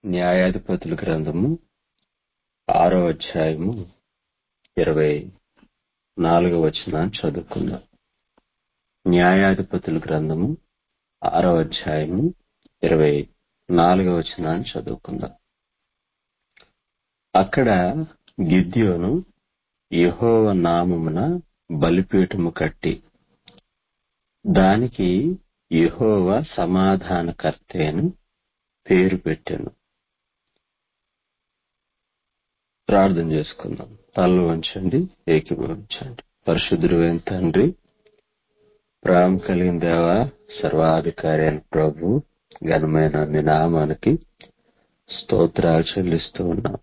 న్యాయాధిపతుల గ్రంథము ఆరో అధ్యాయము ఇరవై నాలుగవ వచనాన్ని చదువుకుందాం న్యాయాధిపతుల గ్రంథము ఆరో అధ్యాయము ఇరవై నాలుగవ వచనాన్ని చదువుకుందాం అక్కడ గిద్యోను యెహోవ నామమున బలిపీఠము కట్టి దానికి యెహోవ సమాధానకర్తే అని పేరు పెట్టాను ప్రార్థన చేసుకుందాం తల్లు వంచండి ఏకీభవించండి పరిశుద్ధుడైన తండ్రి ప్రేమ కలిగిన దేవ సర్వాధికారి అయిన ప్రభు ఘనమైన మీ నామానికి స్తోత్రాలు చెల్లిస్తూ ఉన్నాం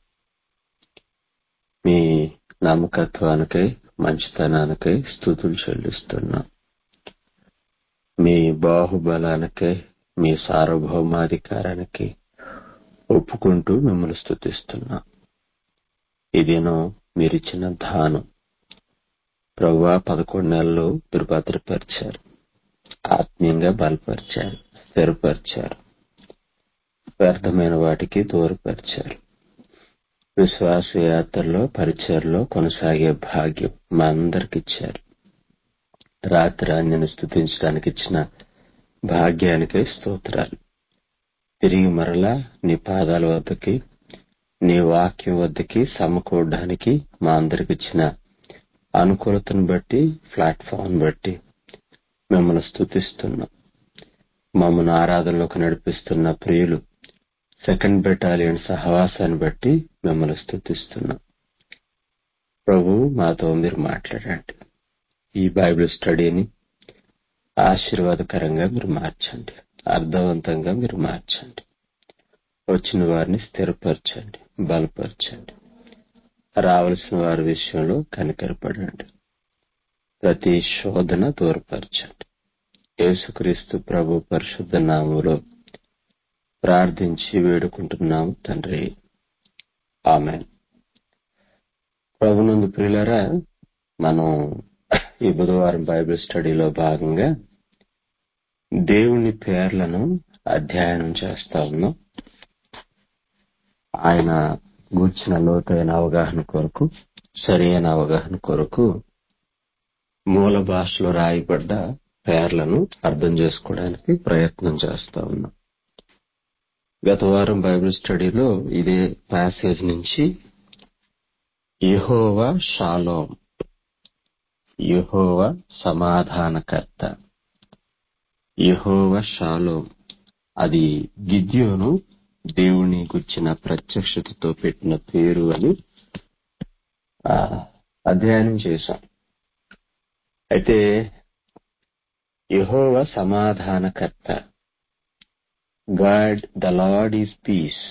మీ నమ్మకత్వానికై మంచితనానికై స్థుతులు చెల్లిస్తున్నాం మీ బాహుబలానికై మీ సార్వభౌమాధికారానికి ఒప్పుకుంటూ మిమ్మల్ని స్థుతిస్తున్నాం ఇదేనో మీరిచ్చిన దానం ప్రవ్వా పదకొండు నెలలు మీరు భద్రపరిచారు ఆత్మీయంగా బలపరిచారు స్థిరపరిచారు వ్యర్థమైన వాటికి దూరపరిచారు విశ్వాస యాత్రలో పరిచయలో కొనసాగే భాగ్యం మా అందరికి ఇచ్చారు రాత్రి అన్యను స్థుతించడానికి ఇచ్చిన భాగ్యానికై స్తోత్రాలు తిరిగి మరలా నీ పాదాల వద్దకి నీ వాక్యం వద్దకి సమకూడడానికి మా అందరికి ఇచ్చిన అనుకూలతను బట్టి ప్లాట్ఫామ్ బట్టి మిమ్మల్ని స్థుతిస్తున్నాం మమ్మల్ని ఆరాధనలోకి నడిపిస్తున్న ప్రియులు సెకండ్ బెటాలియన్ సహవాసాన్ని బట్టి మిమ్మల్ని స్థుతిస్తున్నాం ప్రభు మాతో మీరు మాట్లాడండి ఈ బైబిల్ స్టడీని ఆశీర్వాదకరంగా మీరు మార్చండి అర్థవంతంగా మీరు మార్చండి వచ్చిన వారిని స్థిరపరచండి బలపరచండి రావలసిన వారి విషయంలో కనికరపడండి ప్రతి శోధన దూరపరచండి యేసుక్రీస్తు ప్రభు పరిశుద్ధ నామంలో ప్రార్థించి వేడుకుంటున్నాము తండ్రి ఆమె ప్రభునందు ప్రియులరా మనం ఈ బుధవారం బైబిల్ స్టడీలో భాగంగా దేవుని పేర్లను అధ్యయనం చేస్తా ఉన్నాం ఆయన గూర్చిన లోతైన అవగాహన కొరకు సరైన అవగాహన కొరకు మూల భాషలో రాయబడ్డ పేర్లను అర్థం చేసుకోవడానికి ప్రయత్నం చేస్తా ఉన్నాం గత వారం బైబిల్ స్టడీలో ఇదే ప్యాసేజ్ నుంచి యహోవా షాలోం యహోవ సమాధానకర్త యహోవ షాలోం అది గిద్యోను దేవుని గుర్చిన ప్రత్యక్షతతో పెట్టిన పేరు అని అధ్యయనం చేశాం అయితే యహోవ సమాధానకర్త God the Lord is peace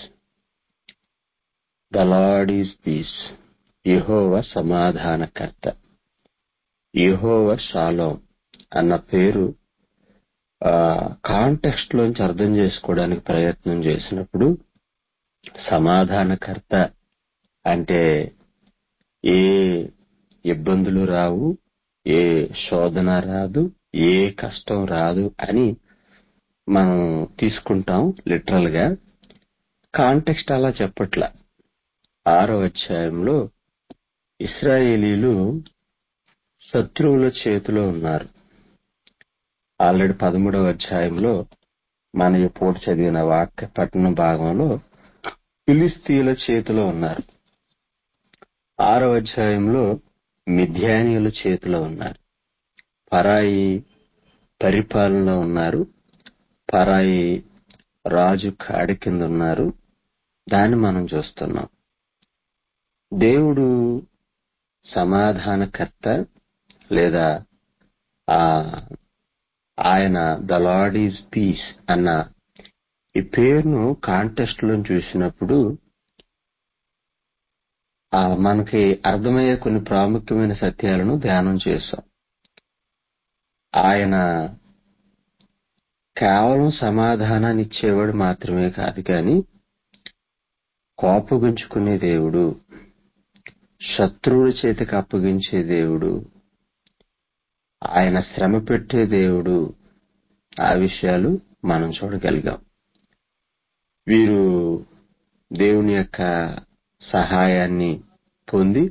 the Lord is peace Jehovah సమాధానకర్త యహోవ షాలోం అన్న పేరు కాంటెక్స్ట్ లోంచి అర్థం చేసుకోవడానికి ప్రయత్నం చేసినప్పుడు సమాధానకర్త అంటే ఏ ఇబ్బందులు రావు ఏ శోధన రాదు ఏ కష్టం రాదు అని మనం తీసుకుంటాం లిటరల్ గా కాంటెక్స్ట్ అలా చెప్పట్ల ఆరో అధ్యాయంలో ఇస్రాయేలీలు శత్రువుల చేతిలో ఉన్నారు ఆల్రెడీ పదమూడవ అధ్యాయంలో మన పూట చదివిన వాక్య పట్టణ భాగంలో ఫిలిస్తీన్ల చేతిలో ఉన్నారు ఆరో అధ్యాయంలో మిథ్యానీయుల చేతిలో ఉన్నారు పరాయి పరిపాలనలో ఉన్నారు పరాయి రాజు కాడి కింద ఉన్నారు దాన్ని మనం చూస్తున్నాం దేవుడు సమాధానకర్త లేదా ఆయన ద లార్డ్ ఈజ్ పీస్ అన్న ఈ పేరును కాంటెస్ట్ లో చూసినప్పుడు మనకి అర్థమయ్యే కొన్ని ప్రాముఖ్యమైన సత్యాలను ధ్యానం చేశాం ఆయన కేవలం సమాధానాన్ని ఇచ్చేవాడు మాత్రమే కాదు కానీ కోపగించుకునే దేవుడు శత్రువుల చేతికి అప్పగించే దేవుడు ఆయన శ్రమ పెట్టే దేవుడు ఆ విషయాలు మనం చూడగలిగాం వీరు దేవుని యొక్క సహాయాన్ని పొంది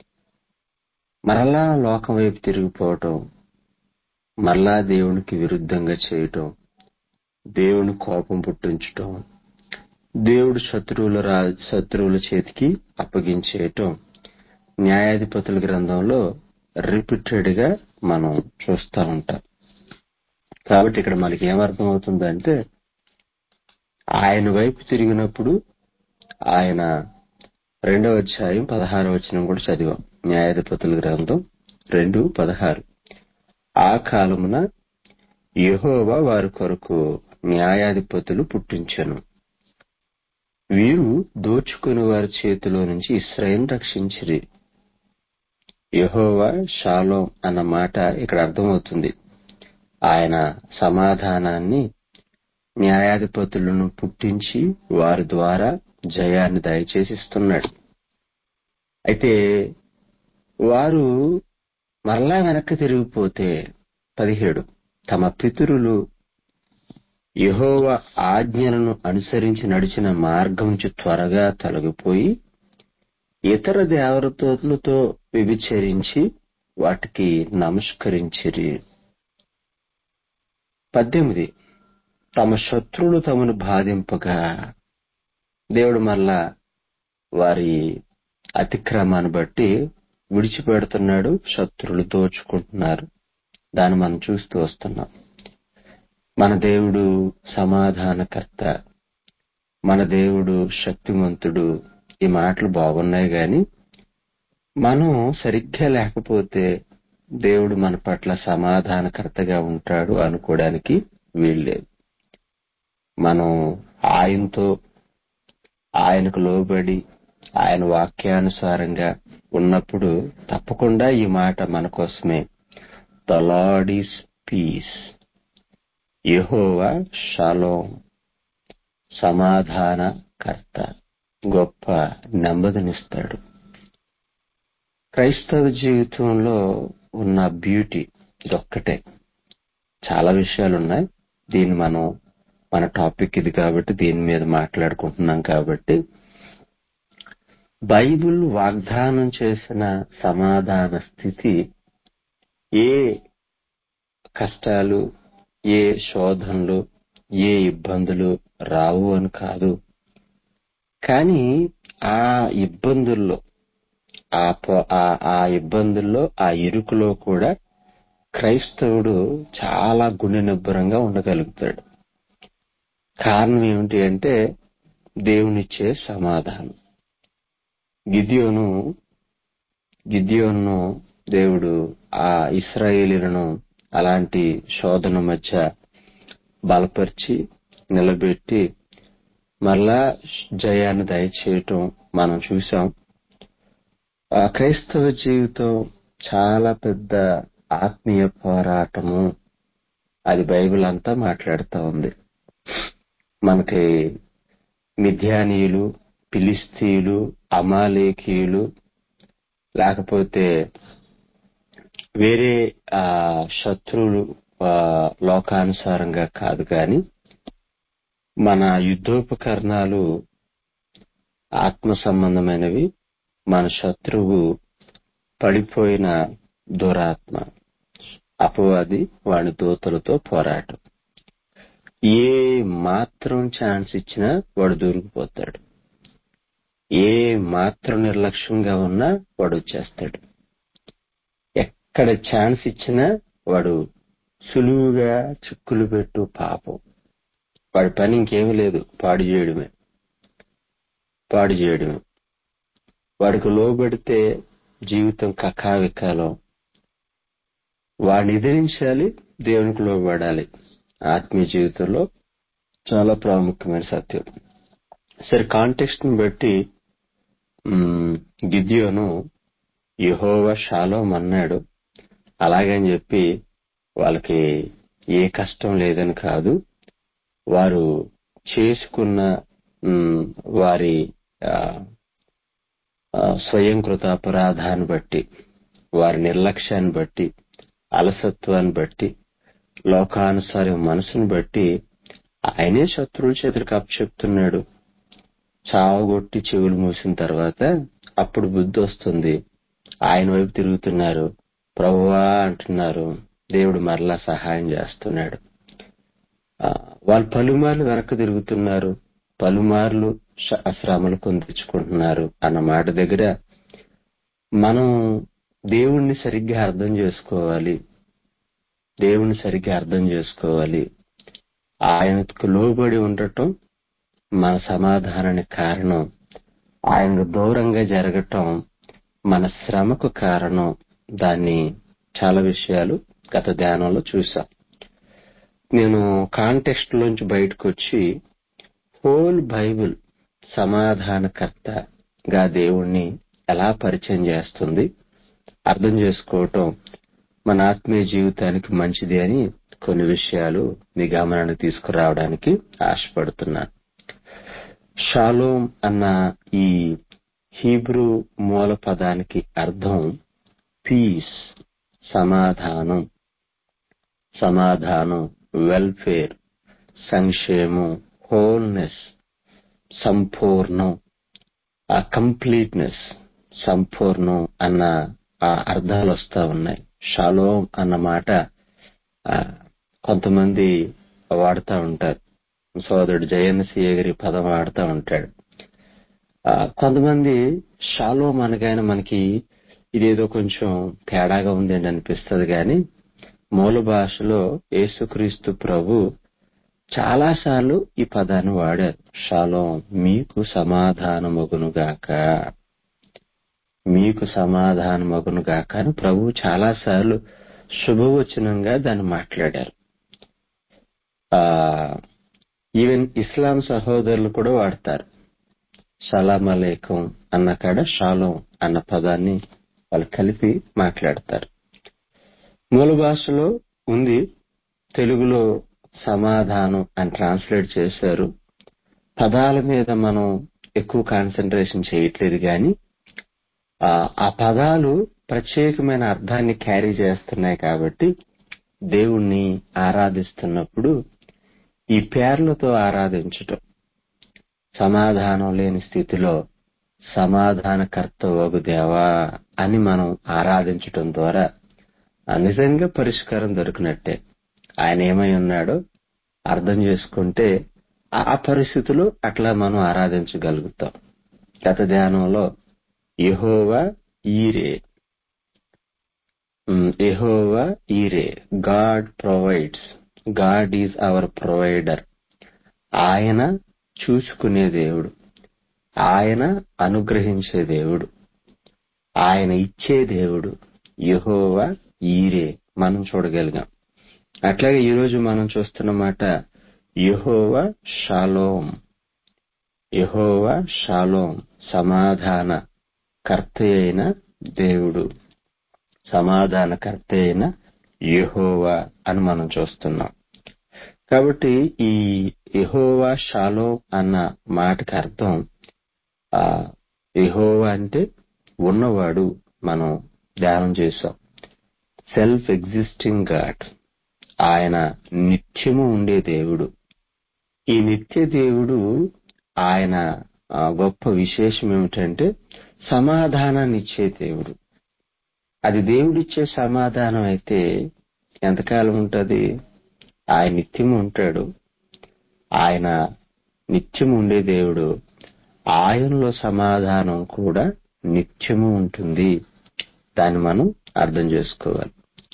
మరలా లోకం వైపు తిరిగిపోవటం మరలా దేవునికి విరుద్ధంగా చేయటం దేవుని కోపం పుట్టించటం దేవుడు శత్రువుల రా శత్రువుల చేతికి అప్పగించేయటం న్యాయాధిపతుల గ్రంథంలో రిపీటెడ్ గా మనం చూస్తూ ఉంటాం కాబట్టి ఇక్కడ మనకి ఏమర్థం అవుతుందంటే ఆయన వైపు తిరిగినప్పుడు ఆయన రెండవ అధ్యాయం పదహారవ వచనం కూడా చదివాం న్యాయాధిపతుల గ్రంథం రెండు పదహారు ఆ కాలమున యెహోవా వారి కొరకు న్యాయాధిపతులు పుట్టించెను వీరు దోచుకుని వారి చేతిలో నుంచి ఇస్రాయేల్ రక్షించిరి యెహోవా షాలోం అన్న మాట ఇక్కడ అర్థమవుతుంది ఆయన సమాధానాన్ని న్యాయాధిపతులను పుట్టించి వారి ద్వారా జయాన్ని దయచేసి ఇస్తున్నాడు అయితే వారు మరలా వెనక్కి తిరిగిపోతే పదిహేడు తమ పితరులు యెహోవా ఆజ్ఞలను అనుసరించి నడిచిన మార్గం నుంచి త్వరగా తొలగిపోయి ఇతర దేవతలతో వ్యభిచరించి వాటికి నమస్కరించిరి పద్దెనిమిది తమ శత్రువులు తమను బాధింపగా దేవుడు మళ్ళా వారి అతిక్రమాన్ని బట్టి విడిచిపెడుతున్నాడు శత్రువులు దోచుకుంటున్నారు దాన్ని మనం చూస్తూ వస్తున్నాం మన దేవుడు సమాధానకర్త మన దేవుడు శక్తిమంతుడు ఈ మాటలు బాగున్నాయి గాని మనం సరిగ్గా లేకపోతే దేవుడు మన పట్ల సమాధానకర్తగా ఉంటాడు అనుకోవడానికి వీల్లేదు మనం ఆయనతో ఆయనకు లోబడి ఆయన వాక్యానుసారంగా ఉన్నప్పుడు తప్పకుండా ఈ మాట మన కోసమే the Lord is peace Jehovah Shalom సమాధానకర్త గొప్ప నెమ్మదినిస్తాడు క్రైస్తవ జీవితంలో ఉన్న బ్యూటీ ఇదొక్కటే చాలా విషయాలు ఉన్నాయి దీన్ని మనం మన టాపిక్ ఇది కాబట్టి దీని మీద మాట్లాడుకుంటున్నాం కాబట్టి బైబిల్ వాగ్దానం చేసిన సమాధాన స్థితి ఏ కష్టాలు ఏ శోధనలు ఏ ఇబ్బందులు రావు అని కాదు కానీ ఆ ఇబ్బందుల్లో ఆ పో- ఆ- ఆ ఇబ్బందుల్లో ఆ ఇరుకులో కూడా క్రైస్తవుడు చాలా గుండె నిబ్బరంగా ఉండగలుగుతాడు కారణం ఏమిటి అంటే దేవునిచ్చే సమాధానం గిద్యోను గిద్యోను దేవుడు ఆ ఇస్రాయేలీలను అలాంటి శోధన మధ్య బలపరిచి నిలబెట్టి మరలా జయాన్ని దయచేయటం మనం చూసాం ఆ క్రైస్తవ జీవితం చాలా పెద్ద ఆత్మీయ పోరాటము అది బైబిల్ అంతా మాట్లాడుతూ ఉంది మనకి మిథ్యానీయులు ఫిలిస్తీయులు అమాలేకీయులు లేకపోతే వేరే ఆ శత్రువులు ఆ, లోకానుసారంగా కాదు కానీ మన యుద్ధోపకరణాలు ఆత్మ సంబంధమైనవి మన శత్రువు పడిపోయిన దురాత్మ అపవాది వాడి దూతలతో పోరాటం ఏ మాత్రం ఛాన్స్ ఇచ్చినా వాడు దొరికిపోతాడు ఏ మాత్రం నిర్లక్ష్యంగా ఉన్నా వాడు వచ్చేస్తాడు ఎక్కడ ఛాన్స్ ఇచ్చినా వాడు సులువుగా చిక్కులు పెట్టు పాపం వాడి పని ఇంకేమీ లేదు పాడు చేయడమే పాడు చేయడమే వాడికి లోబడితే జీవితం కకావికాలం వాడిని ఎదిరించాలి దేవునికి లోబడాలి ఆత్మీయ జీవితంలో చాలా ప్రాముఖ్యమైన సత్యం సరే కాంటెక్స్ట్ ని బట్టి మ్, గిద్యోను యెహోవా షాలోం అన్నాడు అలాగని చెప్పి వాళ్ళకి ఏ కష్టం లేదని కాదు వారు చేసుకున్న మ్, వారి ఆ, ఆ, స్వయంకృత అపరాధాన్ని బట్టి వారి నిర్లక్ష్యాన్ని బట్టి అలసత్వాన్ని బట్టి లోకానుసారం మనసును బట్టి ఆయనే శత్రువుల చేతులకు అప్పచెప్తున్నాడు చావగొట్టి చెవులు మూసిన తర్వాత అప్పుడు బుద్ధి వస్తుంది ఆయన వైపు తిరుగుతున్నారు ప్రభువా అంటున్నారు దేవుడు మరలా సహాయం చేస్తున్నాడు ఆ, వాళ్ళు పలుమార్లు వెనక్కి తిరుగుతున్నారు పలుమార్లు శ- శ్రమలు పొందించుకుంటున్నారు అన్న మాట దగ్గర మనం దేవుణ్ణి సరిగ్గా అర్థం చేసుకోవాలి దేవుణ్ణి సరిగ్గా అర్థం చేసుకోవాలి ఆయనకు లోబడి ఉండటం మన సమాధానానికి కారణం ఆయనకు దూరంగా జరగటం మన శ్రమకు కారణం దాన్ని చాలా విషయాలు గత ధ్యానంలో చూసాం నేను కాంటెక్స్ట్ లోంచి బయటకు వచ్చి హోల్ బైబిల్ సమాధానకర్తగా దేవుణ్ణి ఎలా పరిచయం చేస్తుంది అర్థం చేసుకోవటం మన ఆత్మీయ జీవితానికి మంచిది అని కొన్ని విషయాలు మీ గమనానికి తీసుకురావడానికి ఆశపడుతున్నాను షాలోం అన్న ఈ హీబ్రూ మూల పదానికి అర్థం పీస్ సమాధానం సమాధానం వెల్ఫేర్ సంక్షేమం హోల్నెస్ సంపూర్ణం ఆ కంప్లీట్నెస్ సంపూర్ణం అన్న ఆ అర్థాలు వస్తా ఉన్నాయి షాలోం అన్న మాట ఆ, కొంతమంది వాడుతూ ఉంటారు సోదరుడు జయన్ సియగిరి పదం వాడుతూ ఉంటాడు ఆ, కొంతమంది షాలోం అనగానే మనకి ఇదేదో కొంచెం తేడాగా ఉంది అని అనిపిస్తుంది కానీ మూల భాషలో యేసుక్రీస్తు ప్రభు చాలా సార్లు ఈ పదాన్ని వాడారు షాలోం మీకు సమాధానమగునుగాక మీకు సమాధానమగునుగాక అని ప్రభు చాలా సార్లు శుభవచనంగా దాన్ని మాట్లాడారు ఆ ఈవెన్ ఇస్లాం సహోదరులు కూడా వాడతారు సలాం అలేకం అన్న కాడ షాలోం అన్న పదాన్ని వాళ్ళు కలిపి మాట్లాడతారు మూల భాషలో ఉంది తెలుగులో సమాధానం అని ట్రాన్స్లేట్ చేశారు పదాల మీద మనం ఎక్కువ కాన్సన్ట్రేషన్ చేయట్లేదు కానీ ఆ ఆ పదాలు ప్రత్యేకమైన అర్థాన్ని క్యారీ చేస్తున్నాయి కాబట్టి దేవుణ్ణి ఆరాధిస్తున్నప్పుడు ఈ పేర్లతో ఆరాధించటం సమాధానం లేని స్థితిలో సమాధానకర్త వగు దేవా అని మనం ఆరాధించటం ద్వారా ఆ నిజంగా పరిష్కారం దొరికినట్టే ఆయన ఏమై ఉన్నాడో అర్థం చేసుకుంటే ఆ ఆ పరిస్థితిలో అట్లా మనం ఆరాధించగలుగుతాం గత ధ్యానంలో యెహోవా Jireh Jehovah Jireh God provides God is our provider ఆయన చూసుకునే దేవుడు ఆయన అనుగ్రహించే దేవుడు ఆయన ఇచ్చే దేవుడు యెహోవా ఈరే మనం చూడగలిగాం అట్లాగే ఈరోజు మనం చూస్తున్న మాట యెహోవా షాలోం యెహోవా షాలోం సమాధాన కర్త అయిన దేవుడు సమాధాన కర్త అయిన యెహోవా అని మనం చూస్తున్నాం కాబట్టి ఈ యెహోవా షాలోం అన్న మాటకి అర్థం ఆ యెహోవా అంటే ఉన్నవాడు మనం ధ్యానం చేశాం సెల్ఫ్ ఎగ్జిస్టింగ్ గాడ్ ఆయన నిత్యము ఉండే దేవుడు ఈ నిత్య దేవుడు ఆయన ఆ, గొప్ప విశేషం ఏమిటంటే సమాధానాన్ని ఇచ్చే దేవుడు అది దేవుడిచ్చే సమాధానం అయితే ఎంతకాలం ఉంటది ఆయన నిత్యము ఉంటాడు ఆయన నిత్యము ఉండే దేవుడు ఆయనలో సమాధానం కూడా నిత్యము ఉంటుంది దాన్ని మనం అర్థం చేసుకోవాలి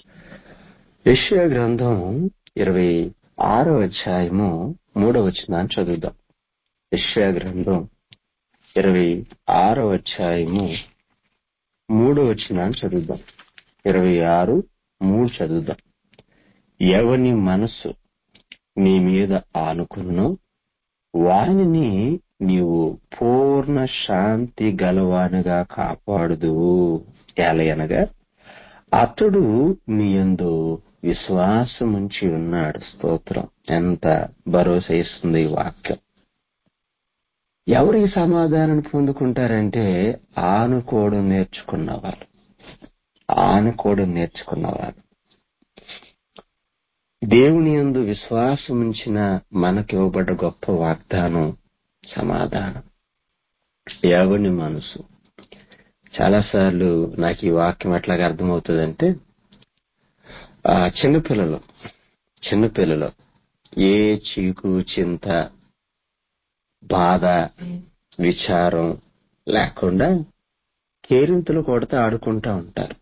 యెషయా గ్రంథం ఇరవై ఆరో అధ్యాయము మూడవ వచనాన్ని చదువుదాం యెషయా గ్రంథం ఇరవై ఆరో అధ్యాయము మూడవ వచనాన్ని చదువుదాం ఇరవై ఆరు మూడు చదువుదాం ఎవని మనసు నీ మీద ఆనుకున్నో వానిని నీవు పూర్ణ శాంతి గలవానిగా కాపాడుదువు ఎలయనగా అతడు నీ యందు విశ్వాసముంచి ఉన్నాడు స్తోత్రం ఎంత భరోసా ఇస్తుంది ఈ వాక్యం ఎవరు ఈ సమాధానాన్ని పొందుకుంటారంటే ఆనుకోవడం నేర్చుకున్నవారు ఆనుకోవడం నేర్చుకున్నవారు దేవుని యందు విశ్వాసం ఉంచిన మనకి ఇవ్వబడ్డ గొప్ప వాగ్దానం సమాధానం యావని మనసు చాలాసార్లు నాకు ఈ వాక్యం ఎట్లాగా అర్థమవుతుందంటే ఆ చిన్నపిల్లలు చిన్నపిల్లలు ఏ చీకు చింత బాధ విచారం లేకుండా కేరింతలు కొడితే ఆడుకుంటా ఉంటారు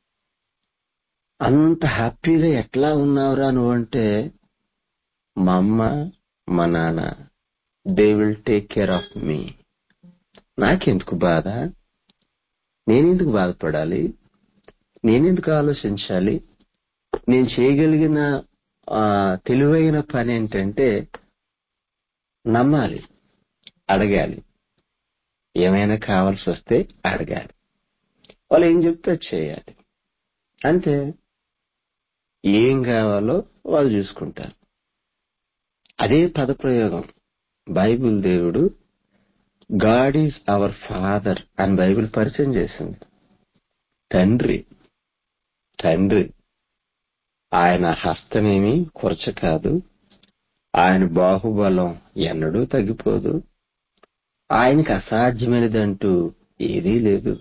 అంత హ్యాపీగా ఎట్లా ఉన్నావురా నువ్వంటే మా అమ్మ మా నాన్న they will take care of me నాకెందుకు బాధ నేనెందుకు బాధపడాలి నేనెందుకు ఆలోచించాలి నేను చేయగలిగిన ఆ, తెలివైన పని ఏంటంటే నమ్మాలి అడగాలి ఏమైనా కావాల్సి వస్తే అడగాలి వాళ్ళు ఏం చెప్తే అది చేయాలి అంతే ఏం కావాలో వాళ్ళు చూసుకుంటారు అదే పదప్రయోగం బైబిల్ దేవుడు గాడ్ ఈజ్ అవర్ ఫాదర్ అని బైబిల్ పరిచయం చేసింది తండ్రి తండ్రి ఆయన హస్తమేమి కొరచ కాదు ఆయన బాహుబలం ఎన్నడూ తగ్గిపోదు ఆయనకి అసాధ్యమైనదంటూ ఏదీ లేదు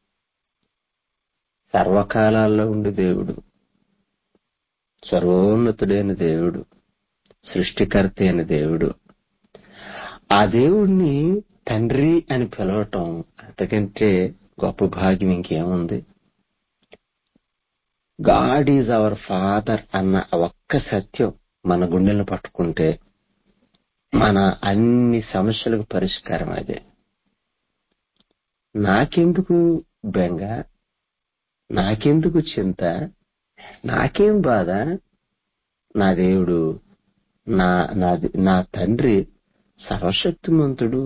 సర్వకాలాల్లో ఉండి దేవుడు సర్వోన్నతుడైన దేవుడు సృష్టికర్త అయిన దేవుడు ఆ దేవుణ్ణి తండ్రి అని పిలవటం అంతకంటే గొప్ప భాగ్యం ఇంకేముంది గాడ్ ఈజ్ అవర్ ఫాదర్ అన్న ఆ ఒక్క సత్యం మన గుండెలను పట్టుకుంటే మన అన్ని సమస్యలకు పరిష్కారం అదే నాకెందుకు బెంగ నాకెందుకు చింత నాకేం బాధ నా దేవుడు నా నా నా తండ్రి సర్వశక్తిమంతుడు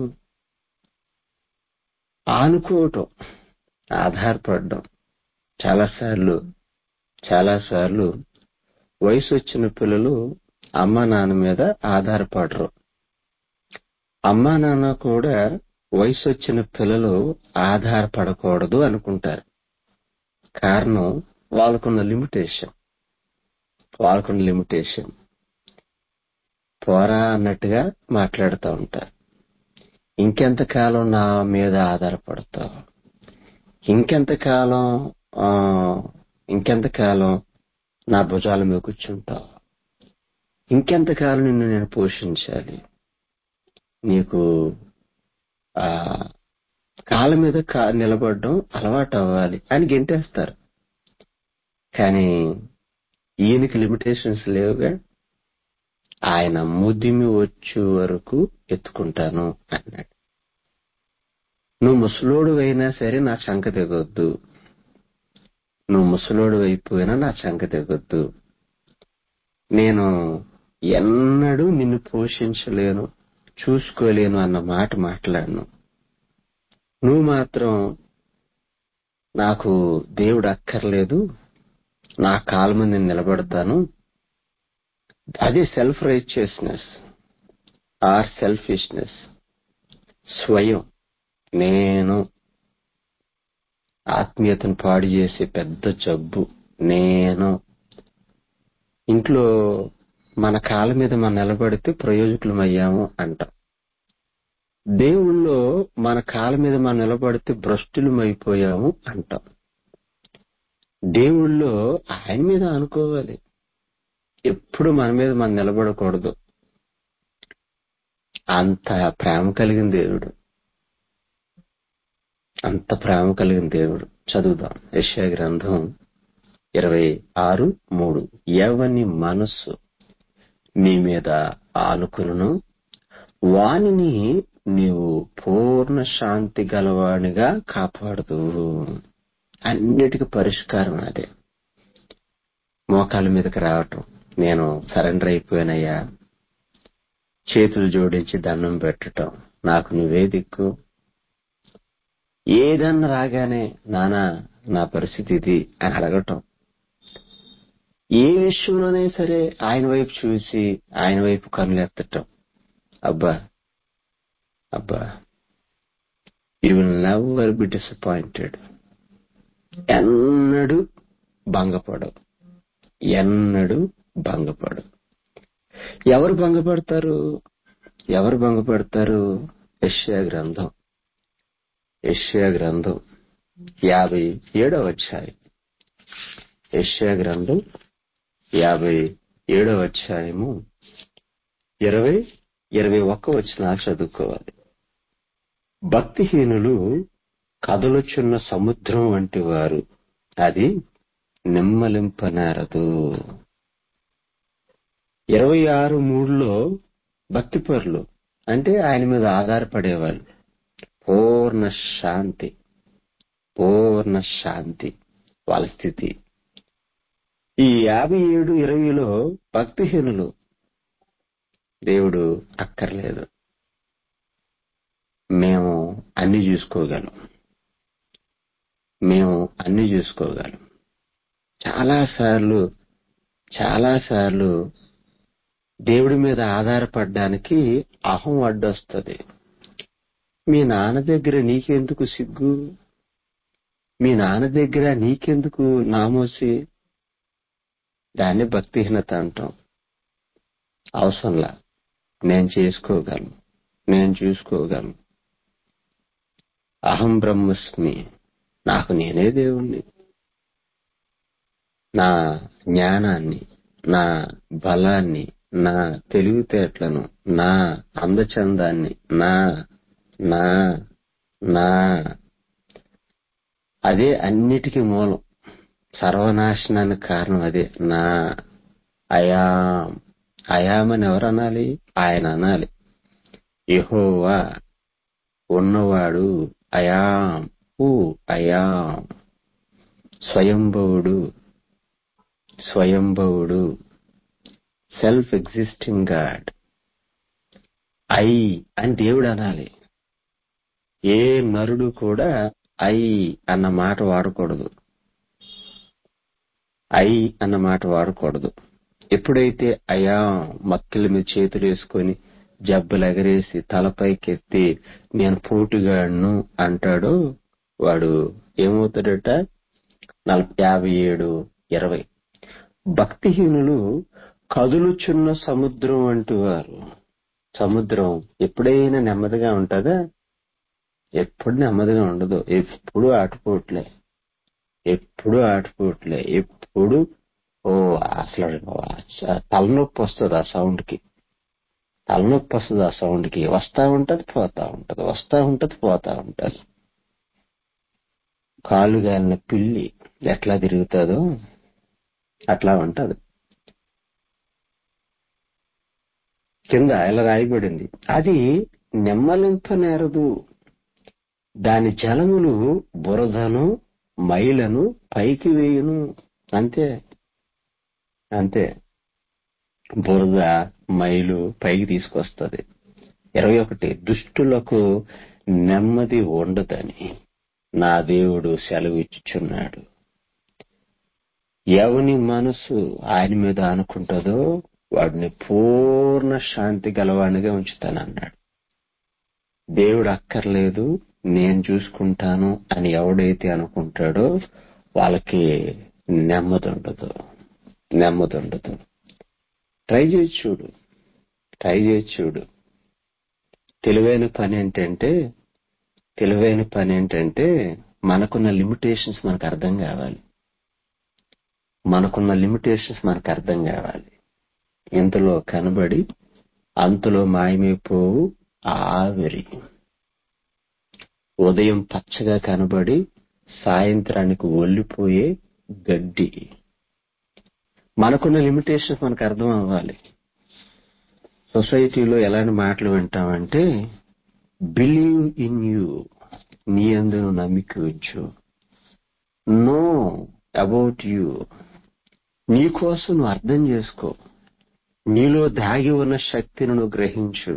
ఆనుకోవటం ఆధారపడడం చాలాసార్లు చాలాసార్లు వయసు వచ్చిన పిల్లలు అమ్మ నాన్న మీద ఆధారపడరు అమ్మా నాన్న కూడా వయసు వచ్చిన పిల్లలు ఆధారపడకూడదు అనుకుంటారు కారణం వాళ్ళకున్న లిమిటేషన్ వాళ్ళకున్న లిమిటేషన్ పోరా అన్నట్టుగా మాట్లాడుతూ ఉంటారు ఇంకెంతకాలం నా మీద ఆధారపడతావు ఇంకెంతకాలం ఆ, ఇంకెంతకాలం నా భుజాల మీద కూర్చుంటావు ఇంకెంతకాలం నిన్ను నేను పోషించాలి నీకు ఆ కాళ్ళ మీద కా నిలబడడం అలవాటు అవ్వాలి అని గెంటేస్తారు కానీ ఈయనకి లిమిటేషన్స్ లేవుగా ఆయన ముదిమి వచ్చే వరకు ఎత్తుకుంటాను అన్నాడు నువ్వు ముసలోడు అయినా సరే నా చంక తెగొద్దు నువ్వు ముసలోడు అయిపోయినా నా చంక తెగొద్దు నేను ఎన్నడూ నిన్ను పోషించలేను చూసుకోలేను అన్న మాట మాట్లాడను నువ్వు మాత్రం నాకు దేవుడు అక్కర్లేదు నా కాలు మీద నేను నిలబడతాను అదే సెల్ఫ్ రైచియస్నెస్ ఆర్ సెల్ఫిష్నెస్ స్వయం నేను ఆత్మీయతను పాడు చేసే పెద్ద జబ్బు నేను ఇంట్లో మన కాళ్ళ మీద మనం నిలబడితే ప్రయోజకులం అయ్యాము అంటాం దేవుళ్ళో మన కాళ్ళ మీద మనం నిలబడితే భ్రష్టులం అయిపోయాము అంటాం దేవుళ్ళో ఆయన మీద అనుకోవాలి ఎప్పుడు మన మీద మనం నిలబడకూడదు అంత ప్రేమ కలిగిన దేవుడు అంత ప్రేమ కలిగిన దేవుడు చదువుదాం యెషయా గ్రంథం ఇరవై ఆరు మూడు ఎవని మనస్సు నీ మీద ఆనుకును వానిని నీవు పూర్ణ శాంతి గలవానిగా కాపాడుదు అన్నిటికీ పరిష్కారం అదే మోకాళ్ళ మీదకి రావటం నేను సరెండర్ అయిపోయానయ్యా చేతులు జోడించి దండం పెట్టటం నాకు నువ్వే దిక్కు ఏదన్నా రాగానే నానా నా పరిస్థితి ఇది అని అడగటం ఏ విషయంలోనే సరే ఆయన వైపు చూసి ఆయన వైపు కనులెత్తటం అబ్బా అబ్బా you will never be disappointed ఎన్నడూ భంగపడవు ఎన్నడూ భంగపడు ఎవరు భంగపడతారు ఎవరు భంగపడతారు యెషయా గ్రంథం యెషయా గ్రంథం యాభై ఏడవ అధ్యాయం యెషయా గ్రంథం యాభై ఏడవ అధ్యాయము ఇరవై ఇరవై ఒక్క వచ్చిన చదువుకోవాలి భక్తిహీనులు కదలుచున్న సముద్రం వంటి వారు అది నిమ్మలింపనేరదు ఇరవై ఆరు మూడులో భక్తిపరులు అంటే ఆయన మీద ఆధారపడేవాళ్ళు పూర్ణ శాంతి పూర్ణ శాంతి వాళ్ళ స్థితి ఈ యాభై ఏడు ఇరవైలో భక్తిహీనులు దేవుడు అక్కర్లేదు మేము అన్ని చూసుకోగలం మేము అన్ని చూసుకోగలం చాలాసార్లు చాలాసార్లు దేవుడి మీద ఆధారపడడానికి అహం అడ్డొస్తుంది మీ నాన్న దగ్గర నీకెందుకు సిగ్గు మీ నాన్న దగ్గర నీకెందుకు నామోసి దాన్ని భక్తిహీనత అంటాం అవసరంలా నేను చేసుకోగలను నేను చూసుకోగలను అహం బ్రహ్మస్మి నాకు నేనే దేవుణ్ణి నా జ్ఞానాన్ని నా బలాన్ని నా తెలివితేటలను నా అందచందాన్ని నా నా నా అదే అన్నిటికీ మూలం సర్వనాశనానికి కారణం అదే నా అయాం అయామని ఎవరు అనాలి ఆయన అనాలి యహోవా ఉన్నవాడు అయాం ఊ అయాం స్వయంభవుడు స్వయంభవుడు సెల్ఫ్ ఎగ్జిస్టింగ్ గాడ్ ఐ అని దేవుడు అనాలి ఏ నరుడు కూడా ఐ అన్న మాట వాడకూడదు ఐ అన్న మాట వాడకూడదు ఎప్పుడైతే అయా మక్కిల మీద చేతులు వేసుకొని జబ్బులు ఎగరేసి తలపైకెత్తి నేను పోటుగాడును అంటాడో వాడు ఏమవుతాడట నలభై యాభై ఏడు ఇరవై భక్తిహీనులు కదులుచున్న సముద్రం వంటి వారు సముద్రం ఎప్పుడైనా నెమ్మదిగా ఉంటుందా ఎప్పుడు నెమ్మదిగా ఉండదు ఎప్పుడు ఆటుపోట్లే ఎప్పుడు ఆటుపోట్లే ఎప్పుడు ఓ అసలు తలనొప్పి వస్తుంది ఆ సౌండ్ కి తలనొప్పి వస్తుంది ఆ సౌండ్ కి వస్తా ఉంటది పోతా ఉంటది వస్తా ఉంటది పోతా ఉంటది కాలు గాలిన పిల్లి ఎట్లా తిరుగుతుందో అట్లా ఉంటది కింద ఇలా రాయబడింది అది నెమ్మలింపనేరదు దాని జలములు బురదను మైలను పైకి వేయును అంతే అంతే బురద మైలు పైకి తీసుకొస్తుంది ఇరవై ఒకటి దుష్టులకు నెమ్మది ఉండదని నా దేవుడు సెలవిచ్చుచున్నాడు ఎవని మనసు ఆయన మీద అనుకుంటుందో వాడిని పూర్ణ శాంతి గలవాడిగా ఉంచుతానన్నాడు దేవుడు అక్కర్లేదు నేను చూసుకుంటాను అని ఎవడైతే అనుకుంటాడో వాళ్ళకి నెమ్మది ఉండదు నెమ్మది ఉండదు ట్రై చేసి చూడు ట్రై చేసి చూడు తెలివైన పని ఏంటంటే తెలివైన పని ఏంటంటే మనకున్న లిమిటేషన్స్ మనకు అర్థం కావాలి మనకున్న లిమిటేషన్స్ మనకు అర్థం కావాలి ఇంతలో కనబడి అంతలో మాయమైపోవు ఆవిరి ఉదయం పచ్చగా కనబడి సాయంత్రానికి ఒల్లిపోయే గడ్డి మనకున్న లిమిటేషన్స్ మనకు అర్థం అవ్వాలి సొసైటీలో ఎలాంటి మాటలు వింటామంటే బిలీవ్ ఇన్ యూ నీ అందును నమ్మిక ఉంచు నో అబౌట్ యూ నీ కోసం నువ్వు అర్థం చేసుకో నీలో దాగి ఉన్న శక్తిని నువ్వు గ్రహించు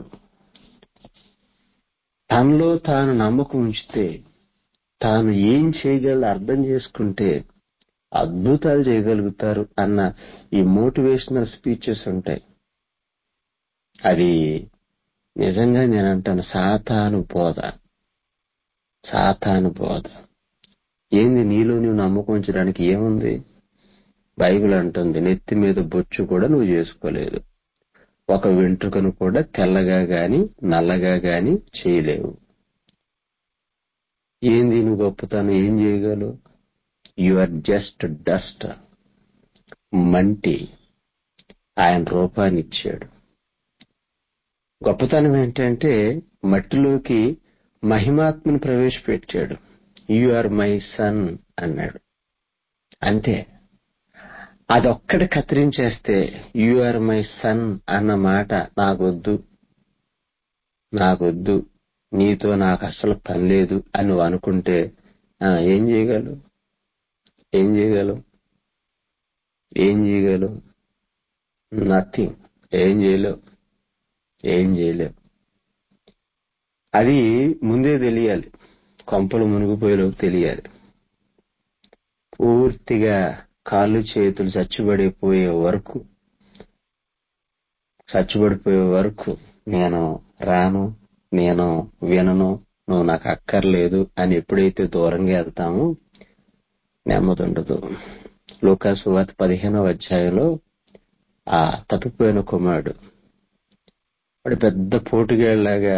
తనలో తాను నమ్మకం ఉంచితే తాను ఏం చేయగలదో అర్థం చేసుకుంటే అద్భుతాలు చేయగలుగుతారు అన్న ఈ మోటివేషనల్ స్పీచెస్ ఉంటాయి అది నిజంగా నేను అంటాను సాతాను బోధ సాతాను బోధ ఏంది నీలో నువ్వు నమ్మకం ఉంచడానికి ఏముంది బైబిల్ అంటుంది నెత్తి మీద బొచ్చు కూడా నువ్వు చేసుకోలేదు ఒక వెంట్రుకను కూడా తెల్లగా గాని నల్లగా గాని చేయలేవు గొప్పతనం ఏం చేయగలవు యు ఆర్ జస్ట్ డస్ట్ మంటి ఆయన రూపాన్ని ఇచ్చాడు గొప్పతనం ఏంటంటే మట్టిలోకి మహిమాత్మను ప్రవేశపెట్టాడు యు ఆర్ మై సన్ అన్నాడు అంతే అదొక్కటి కత్తిరించేస్తే యు ఆర్ మై సన్ అన్న మాట నాకొద్దు నాకొద్దు నీతో నాకు అసలు పని లేదు అని నువ్వు అనుకుంటే ఆ, ఏం చేయగలవు ఏం చేయగలవు ఏం చేయగలవు నథింగ్ ఏం చేయలేవు ఏం చేయలేవు అది ముందే తెలియాలి కొంపలు మునిగిపోయేలోపు తెలియాలి పూర్తిగా కాళ్ళు చేతులు చచ్చుబడిపోయే వరకు చచ్చుబడిపోయే వరకు నేను రాను నేను వినను నువ్వు నాకు అక్కర్లేదు అని ఎప్పుడైతే దూరంగా వెళ్తామో నెమ్మది ఉండదు లోకాసు వార్త పదిహేనవ అధ్యాయంలో ఆ తప్పిపోయిన కుమారుడు వాడు పెద్ద పోటుగాళ్ళలాగా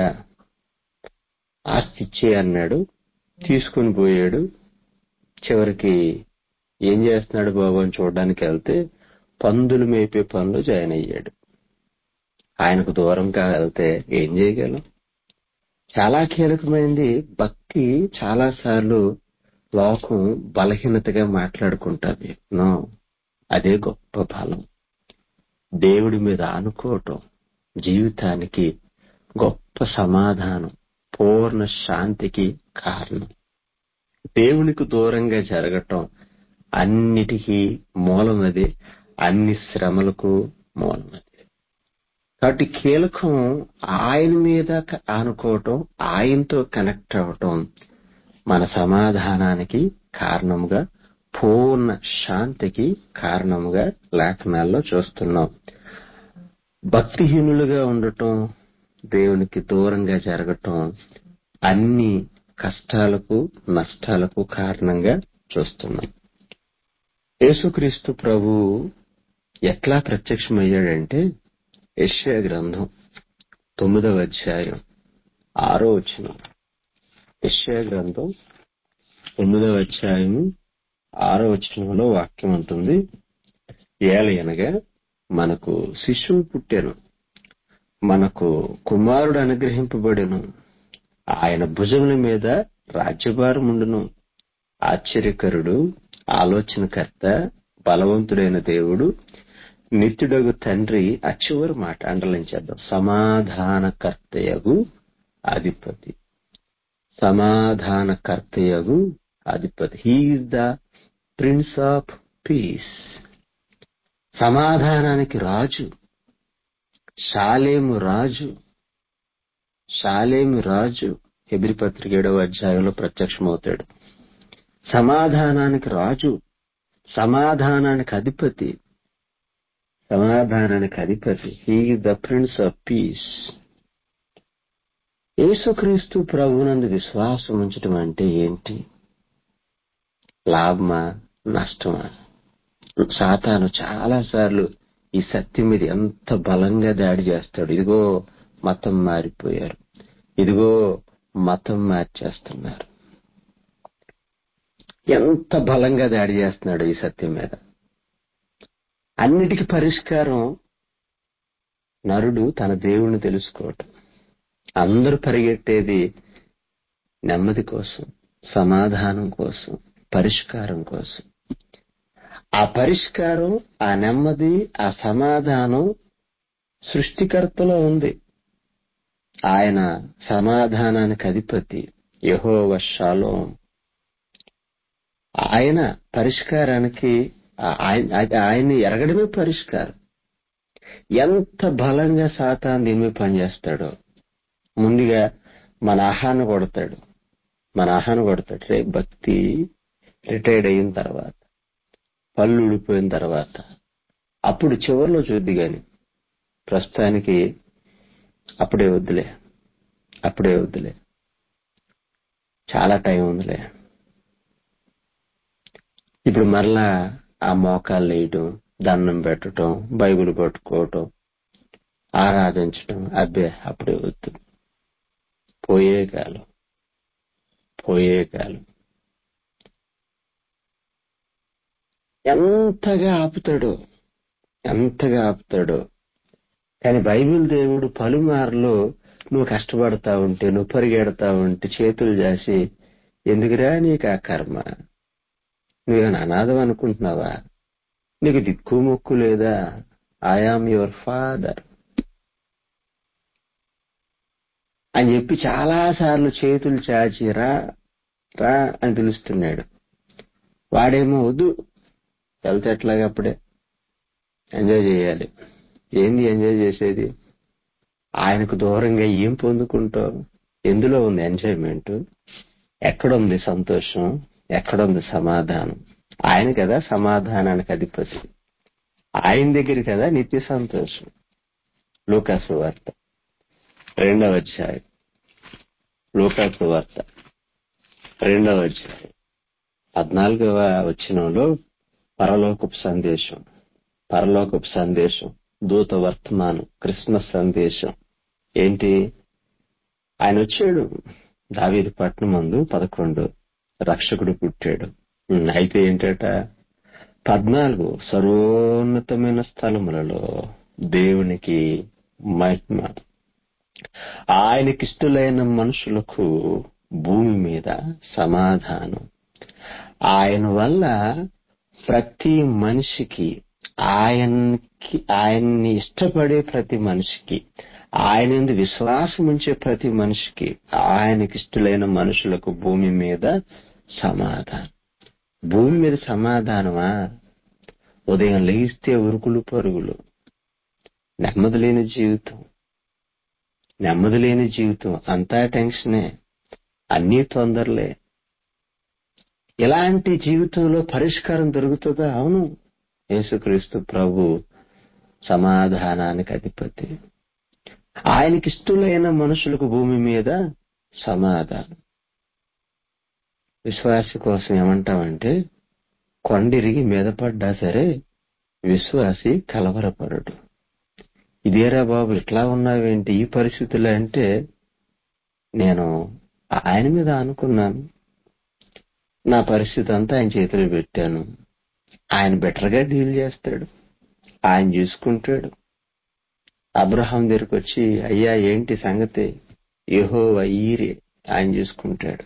ఆస్తి ఇచ్చే అన్నాడు తీసుకుని పోయాడు చివరికి ఏం చేస్తున్నాడు బాబు అని చూడడానికి వెళ్తే పందులు మేపే పనిలో జాయిన్ అయ్యాడు ఆయనకు దూరంగా వెళ్తే ఏం చేయగలం చాలా కీలకమైంది భక్తి చాలా సార్లు లోకం బలహీనతగా మాట్లాడుకుంటుంది నో అదే గొప్ప బలం దేవుడి మీద ఆనుకోవటం జీవితానికి గొప్ప సమాధానం పూర్ణ శాంతికి కారణం దేవునికి దూరంగా జరగటం అన్నిటికీ మూలమది అన్ని శ్రమలకు మూలమది కాబట్టి కీలకం ఆయన మీద క- ఆనుకోవటం ఆయనతో కనెక్ట్ అవ్వటం మన సమాధానానికి కారణముగా పూర్ణ శాంతికి కారణముగా లేఖనాల్లో చూస్తున్నాం భక్తిహీనులుగా ఉండటం దేవునికి దూరంగా జరగటం అన్ని కష్టాలకు నష్టాలకు కారణంగా చూస్తున్నాం యేసుక్రీస్తు ప్రభు ఎట్లా ప్రత్యక్షమయ్యాడంటే యెషయా గ్రంథం తొమ్మిదవ అధ్యాయం ఆరో వచనం యెషయా గ్రంథం తొమ్మిదవ అధ్యాయము ఆరో వచనంలో వాక్యం ఉంటుంది ఏలయనగా మనకు శిశువు పుట్టెను మనకు కుమారుడు అనుగ్రహింపబడెను ఆయన భుజముల మీద రాజ్యభారముండును ఆశ్చర్యకరుడు ఆలోచనకర్త బలవంతుడైన దేవుడు నిత్యుడగు తండ్రి ఆ చివరి మాట అండలించేద్దాం సమాధానకర్తయగు అధిపతి సమాధానకర్తయగు అధిపతి he is the prince of peace సమాధానానికి రాజు షాలేము రాజు షాలేము రాజు హెబ్రి పత్రిక ఏడవ అధ్యాయంలో ప్రత్యక్షమవుతాడు సమాధానానికి రాజు సమాధానానికి అధిపతి సమాధానానికి అధిపతి he the prince of peace యేసుక్రీస్తు ప్రభునందు విశ్వాసం ఉంచడం అంటే ఏంటి లాభమా నష్టమా సాతాను చాలా సార్లు ఈ సత్యం మీద ఎంత బలంగా దాడి చేస్తాడు ఇదిగో మతం మారిపోయారు ఇదిగో మతం మార్చేస్తున్నారు ఎంత బలంగా దాడి చేస్తున్నాడు ఈ సత్యం మీద అన్నిటికీ పరిష్కారం నరుడు తన దేవుణ్ణి తెలుసుకోవటం అందరూ పరిగెట్టేది నెమ్మది కోసం సమాధానం కోసం పరిష్కారం కోసం ఆ పరిష్కారం ఆ నెమ్మది ఆ సమాధానం సృష్టికర్తలో ఉంది ఆయన సమాధానానికి అధిపతి యహోవ షాలోం ఆయన పరిష్కారానికి ఆ- ఆయన అది ఆయన్ని ఎరగడమే పరిష్కారం ఎంత బలంగా సాతాన్ దీని మీద పనిచేస్తాడో ముందుగా మన ఆహాన్ని కొడతాడు మన ఆహాన్ని కొడతాడు రే భక్తి రిటైర్డ్ అయిన తర్వాత పళ్ళు ఊడిపోయిన తర్వాత అప్పుడు చివరిలో చూద్ది గాని ప్రస్తుతానికి అప్పుడే వద్దులే అప్పుడే వద్దులే చాలా టైం ఉందిలే ఇప్పుడు మరలా ఆ మోకాలు వేయటం దండం పెట్టడం బైబిల్ పట్టుకోవటం ఆరాధించటం అబ్బే అప్పుడే వద్దు పోయే కాలం పోయే కాలం ఎంతగా ఆపుతాడో ఎంతగా ఆపుతాడో కానీ బైబిల్ దేవుడు పలుమార్లు నువ్వు కష్టపడతా ఉంటే నువ్వు పరిగెడతా ఉంటే చేతులు చేసి ఎందుకురా నీకు ఆ కర్మ నువ్వేమైనా అనాథం అనుకుంటున్నావా నీకు దిక్కు మొక్కు లేదా ఐఆమ్ యువర్ ఫాదర్ అని చెప్పి చాలా సార్లు చేతులు చాచి రా రా అని పిలుస్తున్నాడు వాడేమో వద్దు వెళ్తే ఎట్లాగా అప్పుడే ఎంజాయ్ చేయాలి ఏంది ఎంజాయ్ చేసేది ఆయనకు దూరంగా ఏం పొందుకుంటావు ఎందులో ఉంది ఎంజాయ్మెంట్ ఎక్కడుంది సంతోషం ఎక్కడుంది సమాధానం ఆయన కదా సమాధానానికి అధిపతి ఆయన దగ్గర కదా నిత్య సంతోషం లూకాసు వార్త రెండవ అధ్యాయం లూకాసు వార్త రెండవ అధ్యాయం పద్నాలుగవ వచనంలో పరలోకపు సందేశం పరలోకపు సందేశం దూత వర్తమానం క్రిస్మస్ సందేశం ఏంటి ఆయన వచ్చాడు దావీది పట్నం మందు పదకొండు రక్షకుడు పుట్టాడు ఉమ్, అయితే ఏంటట పద్నాలుగు సర్వోన్నతమైన స్థలములలో దేవునికి మహిమ ఆయనకిష్టులైన మనుషులకు భూమి మీద సమాధానం ఆయన వల్ల ప్రతి మనిషికి ఆయనకి ఆయన్ని ఇష్టపడే ప్రతి మనిషికి ఆయన యందు విశ్వాసం ఉంచే ప్రతి మనిషికి ఆయనకి ఇష్టలైన మనుషులకు భూమి మీద సమాధానం భూమి మీద సమాధానమా ఉదయం లేస్తే ఉరుకులు పరుగులు నెమ్మది లేని జీవితం నెమ్మది లేని జీవితం అంతా టెన్షనే అన్నీ తొందరలే ఇలాంటి జీవితంలో పరిష్కారం దొరుకుతుందా అవును యేసుక్రీస్తు ప్రభు సమాధానానికి అధిపతి ఆయనకి ఇష్టలైన మనుషులకు భూమి మీద సమాధానం విశ్వాసి కోసం ఏమంటామంటే కొండిరిగి మీద పడ్డా సరే విశ్వాసి కలవరపడడు ఇదేరా బాబు ఇట్లా ఉన్నావేంటి ఈ పరిస్థితులు అంటే నేను ఆయన మీద అనుకున్నాను నా పరిస్థితి అంతా ఆయన చేతిలో పెట్టాను ఆయన బెటర్ గా డీల్ చేస్తాడు ఆయన చూసుకుంటాడు అబ్రహాం దగ్గరికి వచ్చి అయ్యా ఏంటి సంగతి యహో ఈరే ఆయన చూసుకుంటాడు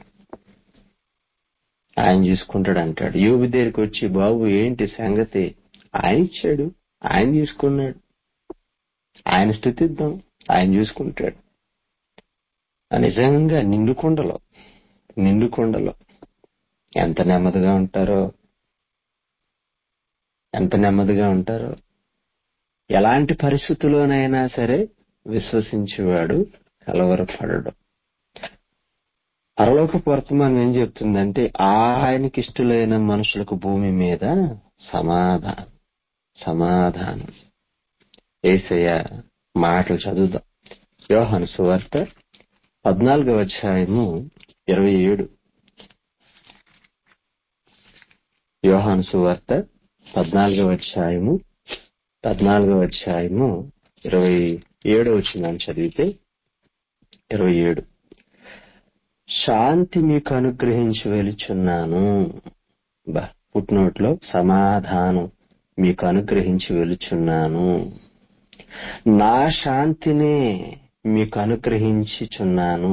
ఆయన చూసుకుంటాడు అంటాడు యోగు దగ్గరికి వచ్చి బాబు ఏంటి సంగతి ఆయన ఇచ్చాడు ఆయన చూసుకున్నాడు ఆయన స్థుతిద్దాం ఆయన చూసుకుంటాడు నిజంగా నిండు కొండలో నిండు కొండలో ఎంత నెమ్మదిగా ఉంటారో ఎంత నెమ్మదిగా ఉంటారో ఎలాంటి పరిస్థితుల్లోనైనా సరే విశ్వసించేవాడు కలవరపడడు పరలోకపు వర్తమానం ఏం చెప్తుందంటే ఆయనకి ఇష్టలైన మనుషులకు భూమి మీద సమాధానం సమాధానం ఏసయ్య మాటలు చదువుదాం యోహాను సువార్త పద్నాలుగవ అధ్యాయము ఇరవై ఏడు యోహాను సువార్త పద్నాలుగవ అధ్యాయము పద్నాలుగవ అధ్యాయము ఇరవై ఏడో వచ్చిందని చదివితే ఇరవై ఏడు శాంతి మీకు అనుగ్రహించి వెలుచున్నాను బా పుట్నోట్లో సమాధానం మీకు అనుగ్రహించి వెలుచున్నాను నా శాంతినే మీకు అనుగ్రహించుచున్నాను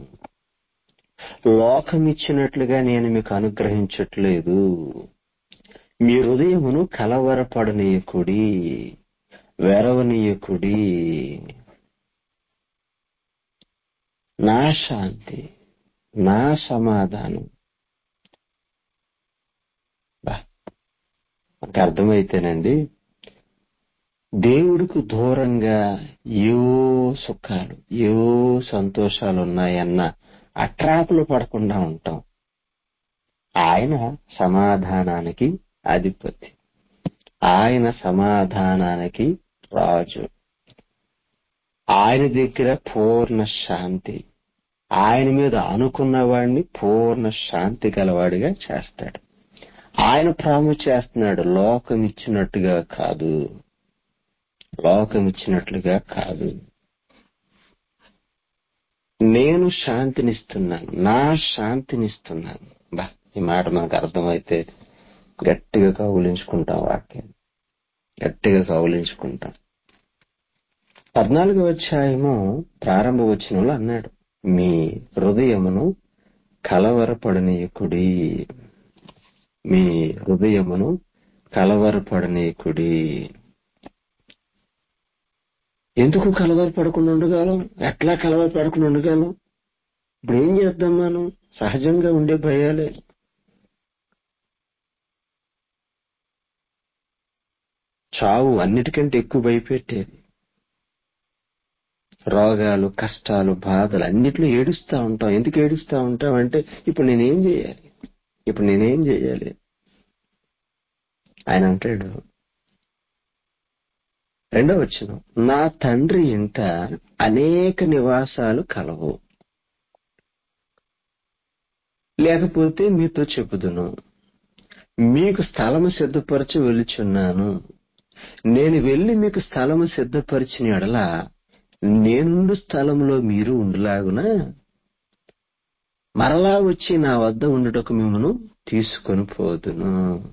లోకం ఇచ్చినట్లుగా నేను మీకు అనుగ్రహించట్లేదు మీ హృదయమును కలవరపడనీయకుడి వెరవనీయకుడి నా శాంతి నా సమాధానం బా మనకు అర్థమైతేనండి దేవుడికి దూరంగా ఏవో సుఖాలు ఏవో సంతోషాలు ఉన్నాయన్న అట్రాపులు పడకుండా ఉంటాం ఆయన సమాధానానికి అధిపతి ఆయన సమాధానానికి రాజు ఆయన దగ్గర పూర్ణ శాంతి ఆయన మీద అనుకున్న వాడిని పూర్ణ శాంతి గలవాడిగా చేస్తాడు ఆయన ప్రాము చేస్తున్నాడు లోకం ఇచ్చినట్టుగా కాదు లోకం ఇచ్చినట్లుగా కాదు నేను శాంతినిస్తున్నాను నా శాంతినిస్తున్నాను బా ఈ మాట మనకు అర్థమైతే గట్టిగా కౌలించుకుంటాం వాక్యాన్ని గట్టిగా కౌలించుకుంటాం పద్నాలుగో అధ్యాయము ప్రారంభ వచనంలో అన్నాడు మీ హృదయమును కలవరపడనీయకుడి మీ హృదయమును కలవరపడనీయకుడి ఎందుకు కలవరపడకుండా ఉండగలం ఎట్లా కలవరపడకుండా ఉండగలం ఇప్పుడు ఏం చేద్దాం మనం సహజంగా ఉండే భయాలే చావు అన్నిటికంటే ఎక్కువ భయపెట్టేది రోగాలు కష్టాలు బాధలు అన్నిట్లో ఏడుస్తా ఉంటాం ఎందుకు ఏడుస్తా ఉంటాం అంటే ఇప్పుడు నేనేం చేయాలి ఇప్పుడు నేనేం చేయాలి ఆయన అంటాడు రెండో వచ్చిన నా తండ్రి ఇంట అనేక నివాసాలు కలవు లేకపోతే మీతో చెబుదును మీకు స్థలము సిద్ధపరచి వెలుచున్నాను నేను వెళ్లి మీకు స్థలము సిద్ధపరిచిన ఎడల నేనుండు స్థలంలో మీరు ఉండులాగున మరలా వచ్చి నా వద్ద ఉండుటకు మిమ్మను తీసుకొని పోదును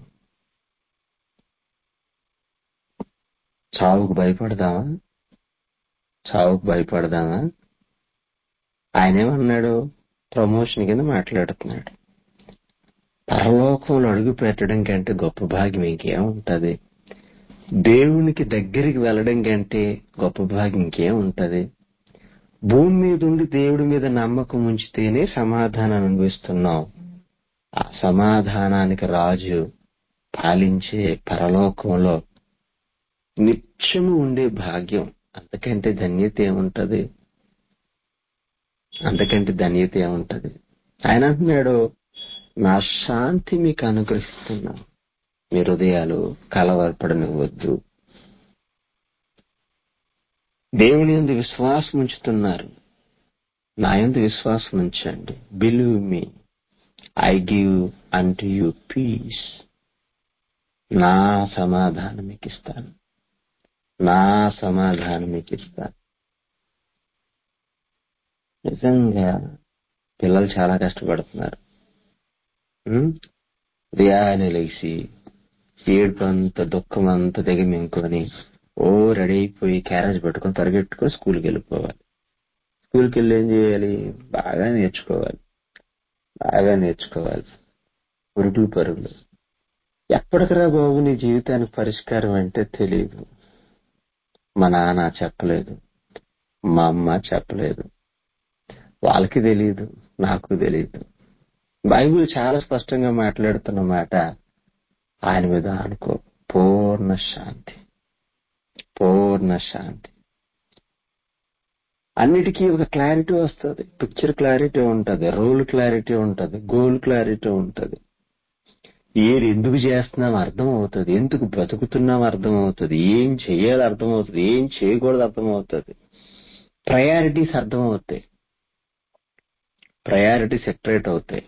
చావుకు భయపడదామా చావుకు భయపడదామా ఆయన ఏమన్నాడు ప్రమోషన్ కింద మాట్లాడుతున్నాడు పరలోకంలో అడుగు పెట్టడం కంటే గొప్ప భాగ్యం ఇంకేముంటది దేవునికి దగ్గరికి వెళ్ళడం కంటే గొప్ప భాగ్యం ఇంకేముంటది భూమి మీద ఉండి దేవుడి మీద నమ్మకం ఉంచితేనే సమాధానం అనుభవిస్తున్నాం ఆ సమాధానానికి రాజు పాలించే పరలోకంలో నిత్యము ఉండే భాగ్యం అంతకంటే ధన్యత ఏముంటది అంతకంటే ధన్యత ఏముంటది ఆయన అంటున్నాడు నా శాంతి మీకు అనుగ్రహిస్తున్నా మీ హృదయాలు కలవరపడనివ్వద్దు దేవుని ఎందు విశ్వాసం ఉంచుతున్నారు నా ఎందు విశ్వాసం ఉంచండి బిలీవ్ మీ ఐ గివ్ అంటు యూ పీస్ నా సమాధానం మీకు ఇస్తాను నా సమాధానం మీకు ఇస్తాను నిజంగా పిల్లలు చాలా కష్టపడుతున్నారు ఉదయాన్నే లేచి ఏడుపు అంతా దుఃఖం అంతా దిగమింగుకొని ఓ రెడీ అయిపోయి క్యారేజ్ పెట్టుకొని పరిగెట్టుకొని స్కూల్కి వెళ్ళిపోవాలి స్కూల్కి వెళ్ళి ఏం చేయాలి బాగా నేర్చుకోవాలి బాగా నేర్చుకోవాలి పురుగులు పరుగులు ఎప్పటికరా బాబు నీ జీవితానికి పరిష్కారం అంటే తెలియదు మా నాన్న చెప్పలేదు మా అమ్మ చెప్పలేదు వాళ్ళకి తెలియదు నాకు తెలియదు బైబిల్ చాలా స్పష్టంగా మాట్లాడుతున్న మాట ఆయన మీద అనుకో పూర్ణ శాంతి పూర్ణ శాంతి అన్నిటికీ ఒక క్లారిటీ వస్తుంది పిక్చర్ క్లారిటీ ఉంటది రోల్ క్లారిటీ ఉంటది గోల్ క్లారిటీ ఉంటది ఏది ఎందుకు చేస్తున్నాం అర్థం అవుతుంది ఎందుకు బతుకుతున్నాం అర్థం అవుతుంది ఏం చేయాలి అర్థం అవుతుంది ఏం చేయకూడదు అర్థం అవుతుంది ప్రయారిటీస్ అర్థం అవుతాయి ప్రయారిటీ సెపరేట్ అవుతాయి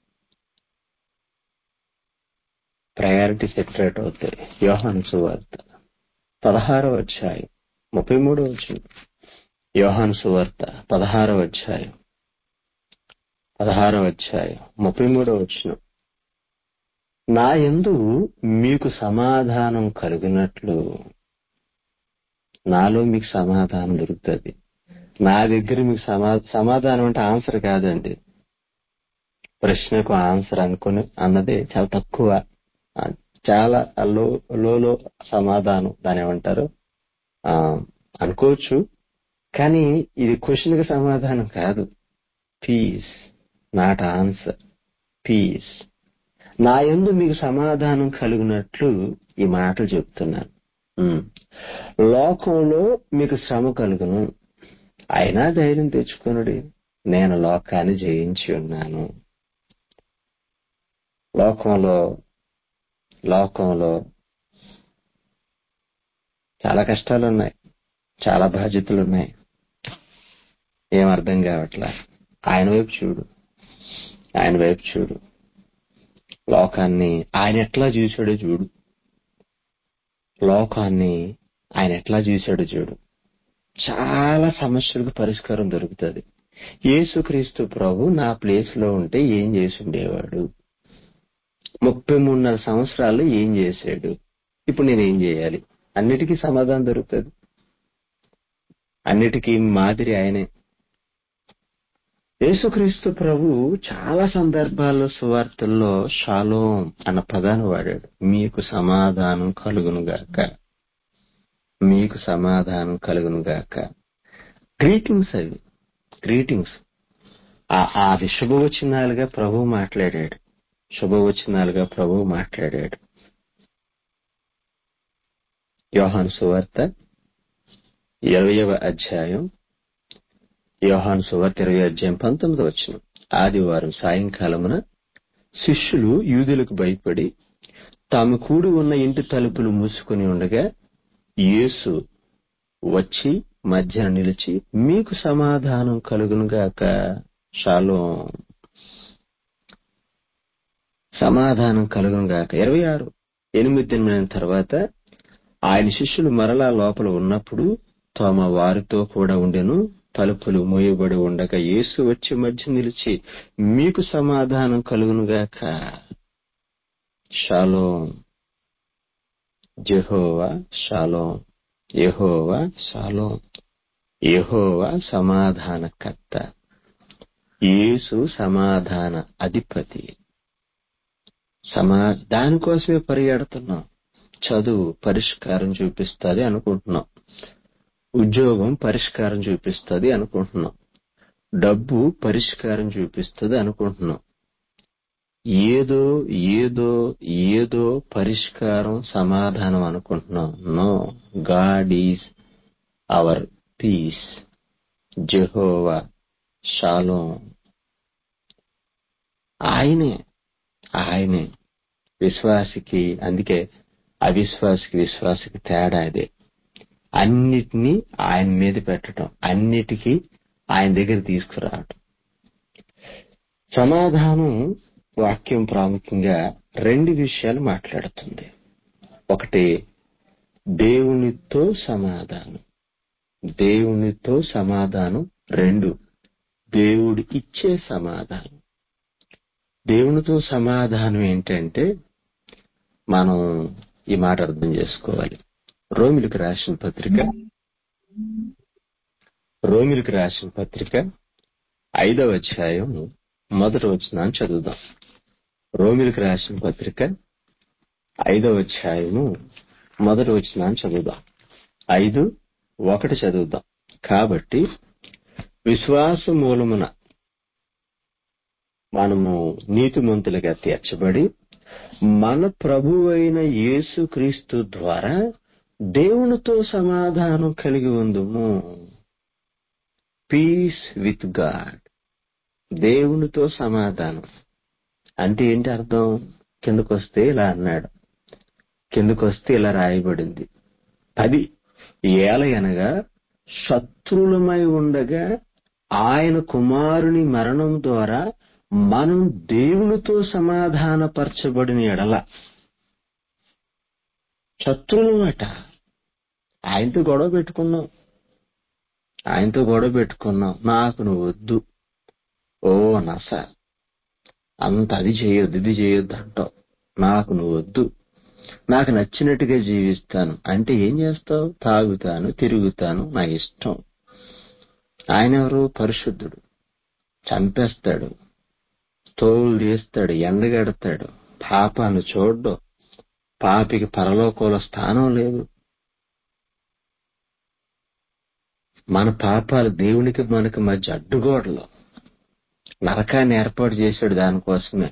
ప్రయారిటీ సెపరేట్ అవుతాయి యోహాను సువార్త పదహారవ అధ్యాయం ముప్పై మూడో వచ్చిన యోహాను సువార్త పదహారవ అధ్యాయం పదహారవ అధ్యాయం ముప్పై మూడో వచ్చిన నా యందు మీకు సమాధానం కలిగినట్లు నాలో మీకు సమాధానం దొరుకుతుంది నా దగ్గర మీకు సమా సమాధానం అంటే ఆన్సర్ కాదండి ప్రశ్నకు ఆన్సర్ అనుకుని అన్నది చాలా తక్కువ చాలా లో లోలో సమాధానం దాని ఏమంటారు ఆ అనుకోవచ్చు కానీ ఇది క్వశ్చన్ కి సమాధానం కాదు పీస్ నాట్ ఆన్సర్ పీస్ నా యందు మీకు సమాధానం కలిగినట్లు ఈ మాటలు చెప్తున్నాను లోకంలో మీకు శ్రమ కలుగును అయినా ధైర్యం తెచ్చుకునుడి నేను లోకాన్ని జయించి ఉన్నాను లోకంలో లోకంలో చాలా కష్టాలు ఉన్నాయి చాలా బాధ్యతలు ఉన్నాయి ఏం అర్థం కావట్లా ఆయన వైపు చూడు ఆయన వైపు చూడు లోకాన్ని ఆయన ఎట్లా చూశాడో చూడు లోకాన్ని ఆయన ఎట్లా చూశాడో చూడు చాలా సమస్యలకు పరిష్కారం దొరుకుతుంది యేసుక్రీస్తు ప్రభు నా ప్లేస్ లో ఉంటే ఏం చేసి ఉండేవాడు ముప్పై మూడున్నర సంవత్సరాలు ఏం చేశాడు ఇప్పుడు నేను ఏం చేయాలి అన్నిటికీ సమాధానం దొరుకుతుంది అన్నిటికీ మాదిరి ఆయనే యేసుక్రీస్తు ప్రభు చాలా సందర్భాల్లో సువార్తల్లో షాలోం అన్న పదాన్ని వాడాడు మీకు సమాధానం కలుగును గాక మీకు సమాధానం కలుగును గాక గ్రీటింగ్స్ అవి గ్రీటింగ్స్ ఆ శుభవచనాలుగా ప్రభు మాట్లాడాడు శుభవచనాలుగా ప్రభు మాట్లాడాడు యోహాను సువార్త ఇరవయవ అధ్యాయం యోహాను సువార్త ఇరవై అధ్యాయం పంతొమ్మిది వచ్చిన ఆదివారం సాయంకాలమున శిష్యులు యూదులకు భయపడి తాము కూడి ఉన్న ఇంటి తలుపులు మూసుకుని ఉండగా యేసు వచ్చి మధ్యాహ్నం నిలిచి మీకు సమాధానం కలుగునుగాక షాలో సమాధానం కలుగునుగాక ఇరవై ఆరు ఎనిమిది దినమైన తర్వాత ఆయన శిష్యులు మరలా లోపల ఉన్నప్పుడు తమ వారితో కూడా ఉండెను తలుపులు మూయబడి ఉండగా యేసు వచ్చి మధ్య నిలిచి మీకు సమాధానం కలుగునుగాక Shalom Jehovah Shalom Jehovah Shalom Jehovah సమాధానకర్త యేసు సమాధాన అధిపతి సమా దానికోసమే పరిగెడుతున్నాం చదువు పరిష్కారం చూపిస్తుంది అనుకుంటున్నాం ఉద్యోగం పరిష్కారం చూపిస్తుంది అనుకుంటున్నాం డబ్బు పరిష్కారం చూపిస్తుంది అనుకుంటున్నాం ఏదో ఏదో ఏదో పరిష్కారం సమాధానం అనుకుంటున్నాం no God is our peace Jehovah Shalom ఆయనే ఆయనే విశ్వాసికి అందుకే అవిశ్వాసికి విశ్వాసికి తేడా అదే అన్నిటినీ ఆయన మీద పెట్టడం అన్నిటికీ ఆయన దగ్గర తీసుకురావడం సమాధానం వాక్యం ప్రాముఖ్యంగా రెండు విషయాలు మాట్లాడుతుంది ఒకటి దేవునితో సమాధానం దేవునితో సమాధానం రెండు దేవుడు ఇచ్చే సమాధానం దేవునితో సమాధానం ఏంటంటే మనం ఈ మాట అర్థం చేసుకోవాలి రోమిలకు రాసిన పత్రిక రోమిలకు రాసిన పత్రిక ఐదవ అధ్యాయం మొదటి వచనాన్ని చదువుదాం రోమిలకు రాసిన పత్రిక ఐదవ అధ్యాయము మొదటి వచనాన్ని చదువుదాం ఐదు ఒకటి చదువుదాం కాబట్టి విశ్వాస మూలమున మనము నీతిమంతులుగా తీర్చబడి మన ప్రభువైన యేసుక్రీస్తు ద్వారా దేవునితో సమాధానం కలిగి ఉందుము పీస్ విత్ గాడ్ దేవునితో సమాధానం అంటే ఏంటి అర్థం కిందకొస్తే ఇలా అన్నాడు కిందకొస్తే ఇలా రాయబడింది అది ఏలయనగా శత్రులమై ఉండగా ఆయన కుమారుని మరణం ద్వారా మనం దేవునితో సమాధానపరచబడిన ఎడల శత్రులమట ఆయనతో గొడవ పెట్టుకున్నాం ఆయనతో గొడవ పెట్టుకున్నాం నాకు నువ్వు వద్దు ఓ నస అంత అది చేయొద్దు ఇది చేయొద్దు అంటావు నాకు నువ్వు వద్దు నాకు నచ్చినట్టుగా జీవిస్తాను అంటే ఏం చేస్తావు తాగుతాను తిరుగుతాను నా ఇష్టం ఆయన ఎవరు పరిశుద్ధుడు చంపేస్తాడు తోలు తీస్తాడు ఎండగడతాడు పాపాన్ని చూడ్డు పాపికి పరలోకంలో స్థానం లేదు మన పాపాలు దేవునికి మనకి మధ్య అడ్డుగోడలు నరకాన్ని ఏర్పాటు చేశాడు దానికోసమే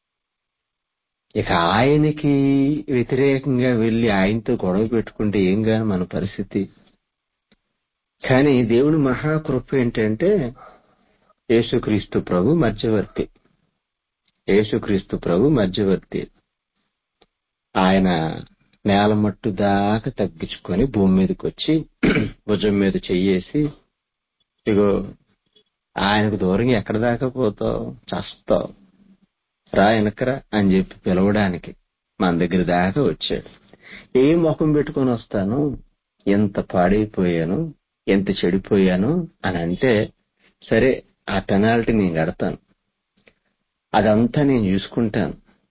ఇక ఆయనకి వ్యతిరేకంగా వెళ్లి ఆయనతో గొడవ పెట్టుకుంటే ఏం గాని మన పరిస్థితి కానీ దేవుని మహాకృప ఏంటంటే యేసుక్రీస్తు ప్రభు మధ్యవర్తి యేసుక్రీస్తు ప్రభు మధ్యవర్తి ఆయన నేల మట్టు దాకా తగ్గించుకొని భూమి మీదకి వచ్చి భుజం మీద చెయ్యేసి ఇగో ఆయనకు దూరంగా ఎక్కడ దాకా పోతావు చస్తావు రా వెనకరా అని చెప్పి పిలవడానికి మన దగ్గర దాకా వచ్చాడు ఏ ముఖం పెట్టుకొని వస్తాను ఎంత పాడైపోయాను ఎంత చెడిపోయాను అని అంటే సరే ఆ పెనాల్టీ నేను కడతాను అదంతా నేను చూసుకుంటాను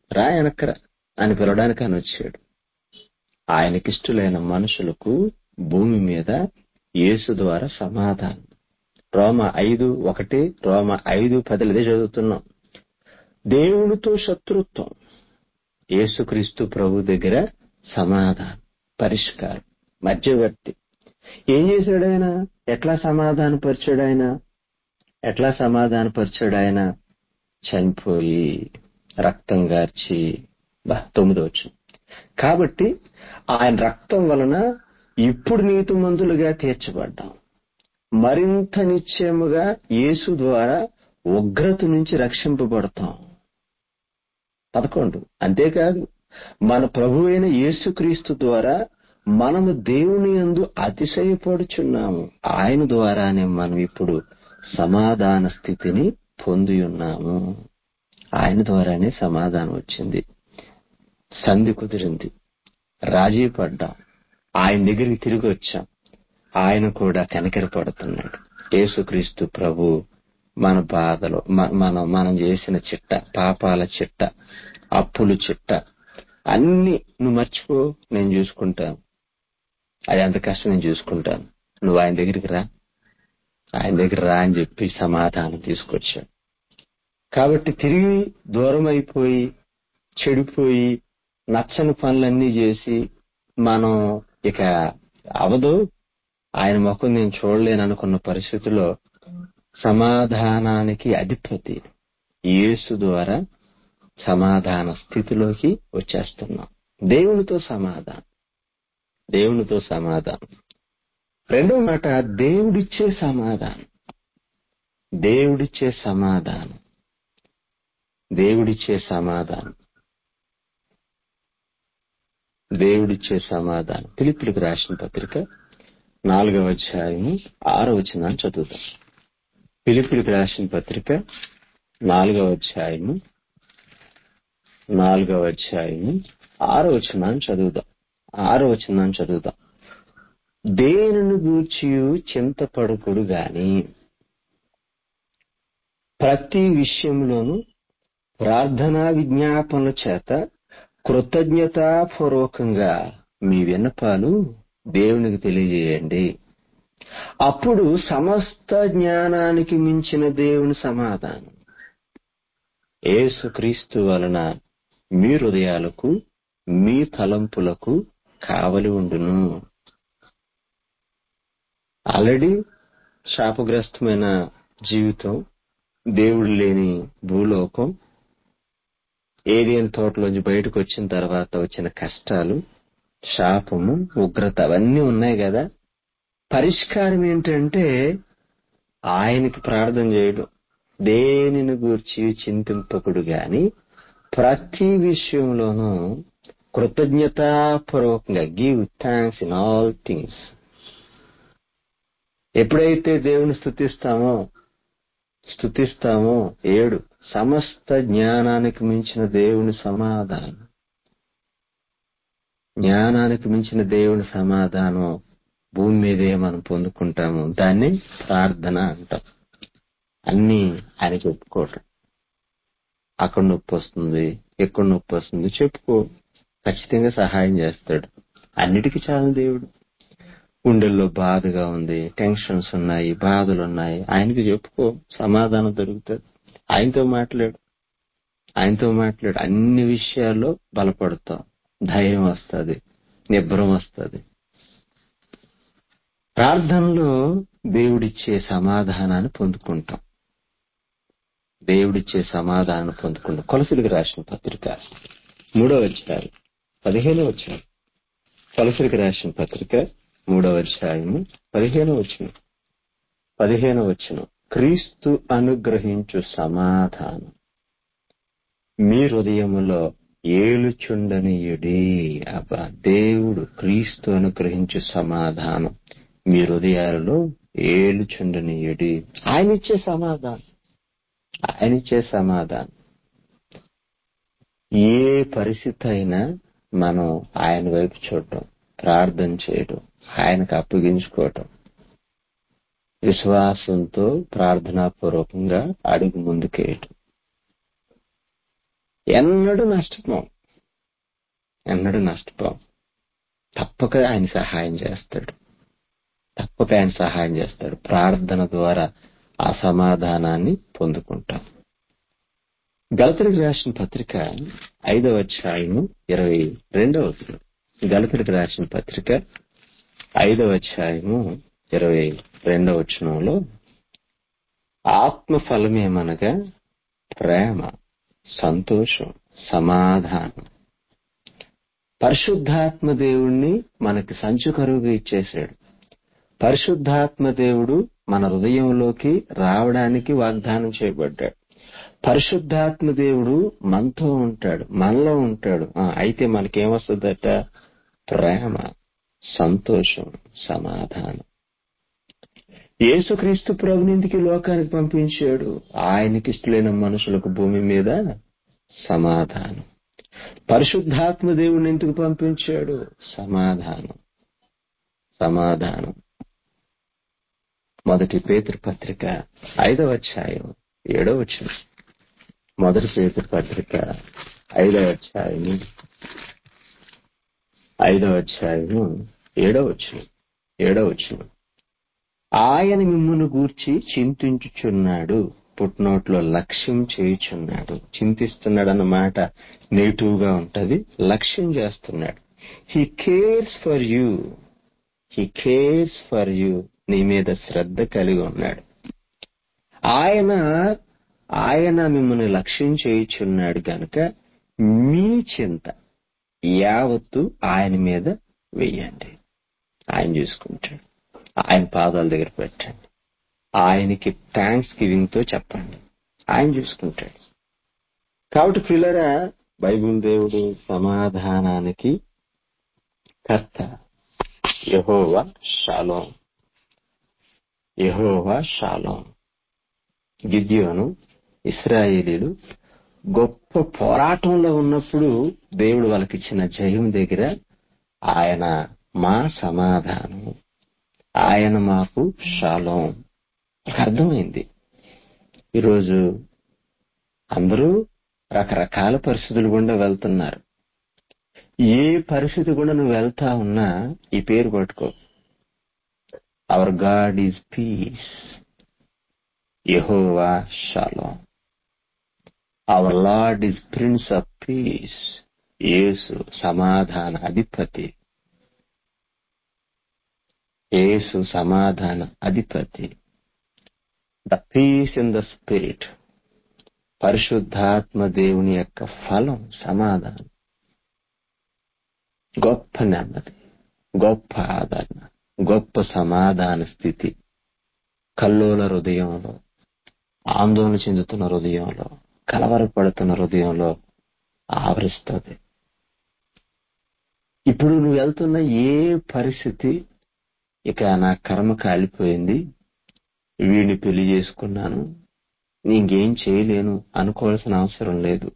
రా వెనక్కరా అని పిలవడానికి ఆయన వచ్చాడు ఆయనకిష్టులైన మనుషులకు భూమి మీద యేసు ద్వారా సమాధానం రోమ ఐదు ఒకటి రోమ ఐదు పదిలు ఇదే చదువుతున్నాం దేవునితో శత్రుత్వం యేసుక్రీస్తు ప్రభు దగ్గర సమాధానం పరిష్కారం మధ్యవర్తి ఏం చేశాడు ఆయన ఎట్లా సమాధానపరిచాడు ఆయన ఎట్లా సమాధానపరిచాడు ఆయన చనిపోయి రక్తం గార్చి బా తొమ్మిది వచ్చు కాబట్టి ఆయన రక్తం వలన ఇప్పుడు నీతి మందులుగా తీర్చబడ్డాం మరింత నిశ్చయముగా యేసు ద్వారా ఉగ్రత నుంచి రక్షింపబడతాం పదకొండు అంతేకాదు మన ప్రభు అయిన యేసుక్రీస్తు ద్వారా మనము దేవుని యందు అతిశయపడుచున్నాము ఆయన ద్వారానే మనం ఇప్పుడు సమాధాన స్థితిని పొంది ఉన్నాము ఆయన ద్వారానే సమాధానం వచ్చింది సంధి కుదిరింది రాజీ పడ్డాం ఆయన దగ్గరికి తిరిగి వచ్చాం ఆయన కూడా కనికరపడుతున్నాడు యేసుక్రీస్తు ప్రభు మన బాధలో మ- మనం మనం చేసిన చిట్ట పాపాల చిట్ట అప్పులు చిట్ట అన్ని నువ్వు మర్చిపో నేను చూసుకుంటాను అది ఎంత కష్టం నేను చూసుకుంటాను నువ్వు ఆయన దగ్గరికి రా ఆయన దగ్గర రా అని చెప్పి సమాధానం తీసుకొచ్చాడు కాబట్టి తిరిగి దూరం అయిపోయి చెడిపోయి నచ్చని పనులన్నీ చేసి మనం ఇక అవదు ఆయన ముఖం నేను చూడలేను అనుకున్న పరిస్థితిలో సమాధానానికి అధిపతి యేసు ద్వారా సమాధాన స్థితిలోకి వచ్చేస్తున్నాం దేవునితో సమాధానం దేవునితో సమాధానం రెండో మాట దేవుడిచ్చే సమాధానం దేవుడిచ్చే సమాధానం దేవుడిచ్చే సమాధానం దేవుడిచ్చే సమాధానం పిలుపులకు రాసిన పత్రిక నాలుగవ అధ్యాయము ఆరో వచనాన్ని చదువుతాం పిలుపులకు రాసిన పత్రిక నాలుగవ అధ్యాయము నాలుగవ అధ్యాయము ఆరో వచనాన్ని చదువుదాం ఆరో వచనాన్ని చదువుదాం దేనిని గూర్చి చింతపడుకుడు గాని ప్రతి విషయంలోనూ ప్రార్థనా విజ్ఞాపనల చేత కృతజ్ఞతాపూర్వకంగా మీ విన్నపాలు దేవునికి తెలియజేయండి అప్పుడు సమస్త జ్ఞానానికి మించిన దేవుని సమాధానం యేసుక్రీస్తు వలన మీ హృదయాలకు మీ తలంపులకు కావలి ఉండును ఆల్రెడీ శాపగ్రస్తమైన జీవితం దేవుడు లేని భూలోకం ఏలియన్ తోటలోంచి బయటకు వచ్చిన తర్వాత వచ్చిన కష్టాలు శాపము ఉగ్రత అవన్నీ ఉన్నాయి కదా పరిష్కారం ఏంటంటే ఆయనకి ప్రార్థన చేయడం దేనిని గూర్చి చింతింపకుడు గాని ప్రతి విషయంలోనూ కృతజ్ఞతాపూర్వకంగా give thanks in all things ఎప్పుడైతే దేవుని స్థుతిస్తామో స్థుతిస్తామో ఏడు సమస్త జ్ఞానానికి మించిన దేవుని సమాధానం జ్ఞానానికి మించిన దేవుని సమాధానం భూమి మీదే మనం పొందుకుంటాము దాన్ని ప్రార్థన అంటాం అన్ని ఆయన చెప్పుకోవటం అక్కడ నొప్పి వస్తుంది ఎక్కడ నొప్పి వస్తుంది చెప్పుకో ఖచ్చితంగా సహాయం చేస్తాడు అన్నిటికీ చాలు దేవుడు గుండెల్లో బాధగా ఉంది టెన్షన్స్ ఉన్నాయి బాధలు ఉన్నాయి ఆయనకి చెప్పుకో సమాధానం దొరుకుతుంది ఆయనతో మాట్లాడు ఆయనతో మాట్లాడు అన్ని విషయాల్లో బలపడతాం ధైర్యం వస్తుంది నిబ్బరం వస్తుంది ప్రార్థనలో దేవుడిచ్చే సమాధానాన్ని పొందుకుంటాం దేవుడిచ్చే సమాధానాన్ని పొందుకుంటాం కొలసలికి రాసిన పత్రిక మూడవ అధ్యాయం పదిహేను వచ్చాయి కొలసలికి రాసిన పత్రిక మూడవ అధ్యాయము పదిహేను వచ్చిన పదిహేను వచ్చిన క్రీస్తు అనుగ్రహించు సమాధానం మీ హృదయములో ఏలుచుండనియుడి అబ్బా దేవుడు క్రీస్తు అనుగ్రహించు సమాధానం మీ హృదయాలలో ఏలుచుండనియుడి ఆయన ఇచ్చే సమాధానం ఆయన ఇచ్చే సమాధానం ఏ పరిస్థితి అయినా మనం ఆయన వైపు చూడటం ప్రార్థన చేయడం ఆయనకు అప్పగించుకోవటం విశ్వాసంతో ప్రార్థనాపూర్వకంగా అడుగు ముందుకేయటం ఎన్నడూ నష్టపోం ఎన్నడూ నష్టపోం తప్పక ఆయన సహాయం చేస్తాడు తప్పక ఆయన సహాయం చేస్తాడు ప్రార్థన ద్వారా ఆ సమాధానాన్ని పొందుకుంటాం గలతరికి రాసిన పత్రిక ఐదవ అధ్యాయము ఇరవై రెండవ వచనం గలతరికి రాసిన పత్రిక ఐదవ అధ్యాయము ఇరవై రెండవ వచనంలో ఆత్మ ఫలమేమనగా ప్రేమ సంతోషం సమాధానం పరిశుద్ధాత్మ దేవుణ్ణి మనకి సంచు కరువుగా ఇచ్చేశాడు పరిశుద్ధాత్మ దేవుడు మన హృదయంలోకి రావడానికి వాగ్దానం చేయబడ్డాడు పరిశుద్ధాత్మ దేవుడు మనతో ఉంటాడు మనలో ఉంటాడు ఆ, అయితే మనకేమొస్తుందట ప్రేమ సంతోషం సమాధానం యేసుక్రీస్తు ప్రభునింటికి లోకానికి పంపించాడు ఆయనకి ఇష్టలైన మనుషులకు భూమి మీద సమాధానం పరిశుద్ధాత్మ దేవుడిని ఎందుకు పంపించాడు సమాధానం సమాధానం మొదటి పేతృ పత్రిక ఐదవ అధ్యాయం ఏడవ వచనం మొదటి పేతృ పత్రిక ఐదవ అధ్యాయము ఐదవ అధ్యాయము ఏడవ వచనం ఏడవ వచనం ఆయన మిమ్మును గూర్చి చింతించుచున్నాడు పుట్నోట్లో లక్ష్యం చేయుచున్నాడు చింతిస్తున్నాడు అన్నమాట నెగిటివ్ గా ఉంటది లక్ష్యం చేస్తున్నాడు he cares for you he cares for you నీ మీద శ్రద్ధ కలిగి ఉన్నాడు ఆయన ఆయన మిమ్మల్ని లక్ష్యం చేయుచున్నాడు గనుక మీ చింత యావత్తు ఆయన మీద వెయ్యండి ఆయన చూసుకుంటాడు ఆయన పాదాల దగ్గర పెట్టండి ఆయనకి థ్యాంక్స్ గివింగ్ తో చెప్పండి ఆయన చూసుకుంటాడు కాబట్టి పిల్లరా బైబుల్ దేవుడు సమాధానానికి కర్త యహోవా షాలోం యహోవా షాలోం గిద్యోను ఇస్రాయేలీలు గొప్ప పోరాటంలో ఉన్నప్పుడు దేవుడు వాళ్ళకిచ్చిన జయం దగ్గర ఆయన మా సమాధానం ఆయన మాకు షాలోం అర్థమైంది ఈరోజు అందరూ రకరకాల పరిస్థితులు గుండా వెళ్తున్నారు ఏ పరిస్థితి గుండా నువ్వు వెళ్తా ఉన్నా ఈ పేరు పట్టుకో our God is peace Jehovah Shalom our Lord is prince of peace యేసు సమాధాన అధిపతి యేసు సమాధాన అధిపతి the peace in the spirit పరిశుద్ధాత్మ దేవుని యొక్క ఫలం సమాధానం గొప్ప నెమ్మది గొప్ప ఆదరణ గొప్ప సమాధాన స్థితి కల్లోల హృదయంలో ఆందోళన చెందుతున్న హృదయంలో కలవరపడుతున్న హృదయంలో ఆవరిస్తుంది ఇప్పుడు నువ్వు వెళ్తున్న ఏ పరిస్థితి ఇక నా కర్మ కాలిపోయింది వీడిని పెళ్లి చేసుకున్నాను ఇంకేం చేయలేను అనుకోవాల్సిన అవసరం లేదు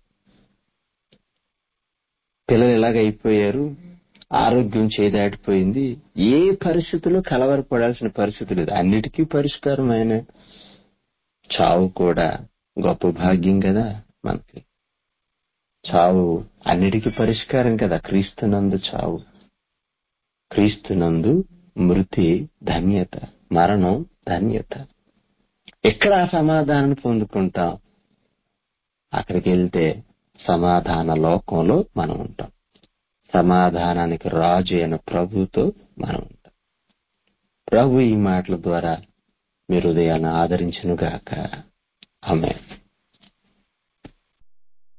పిల్లలు ఎలాగైపోయారు ఆరోగ్యం చేదాటిపోయింది ఏ పరిస్థితిలో కలవరపడాల్సిన పరిస్థితి లేదు అన్నిటికీ పరిష్కారం ఆయన చావు కూడా గొప్ప భాగ్యం కదా మనకి చావు అన్నిటికీ పరిష్కారం కదా క్రీస్తునందు చావు క్రీస్తునందు మృతి ధన్యత మరణం ధన్యత ఎక్కడ ఆ సమాధానం పొందుకుంటాం అక్కడికి వెళ్తే సమాధాన లోకంలో మనం ఉంటాం సమాధానానికి రాజు అయిన ప్రభుతో మనం ఉంటాం ప్రభు ఈ మాటల ద్వారా మీ హృదయాన్ని ఆదరించునుగాక ఆమె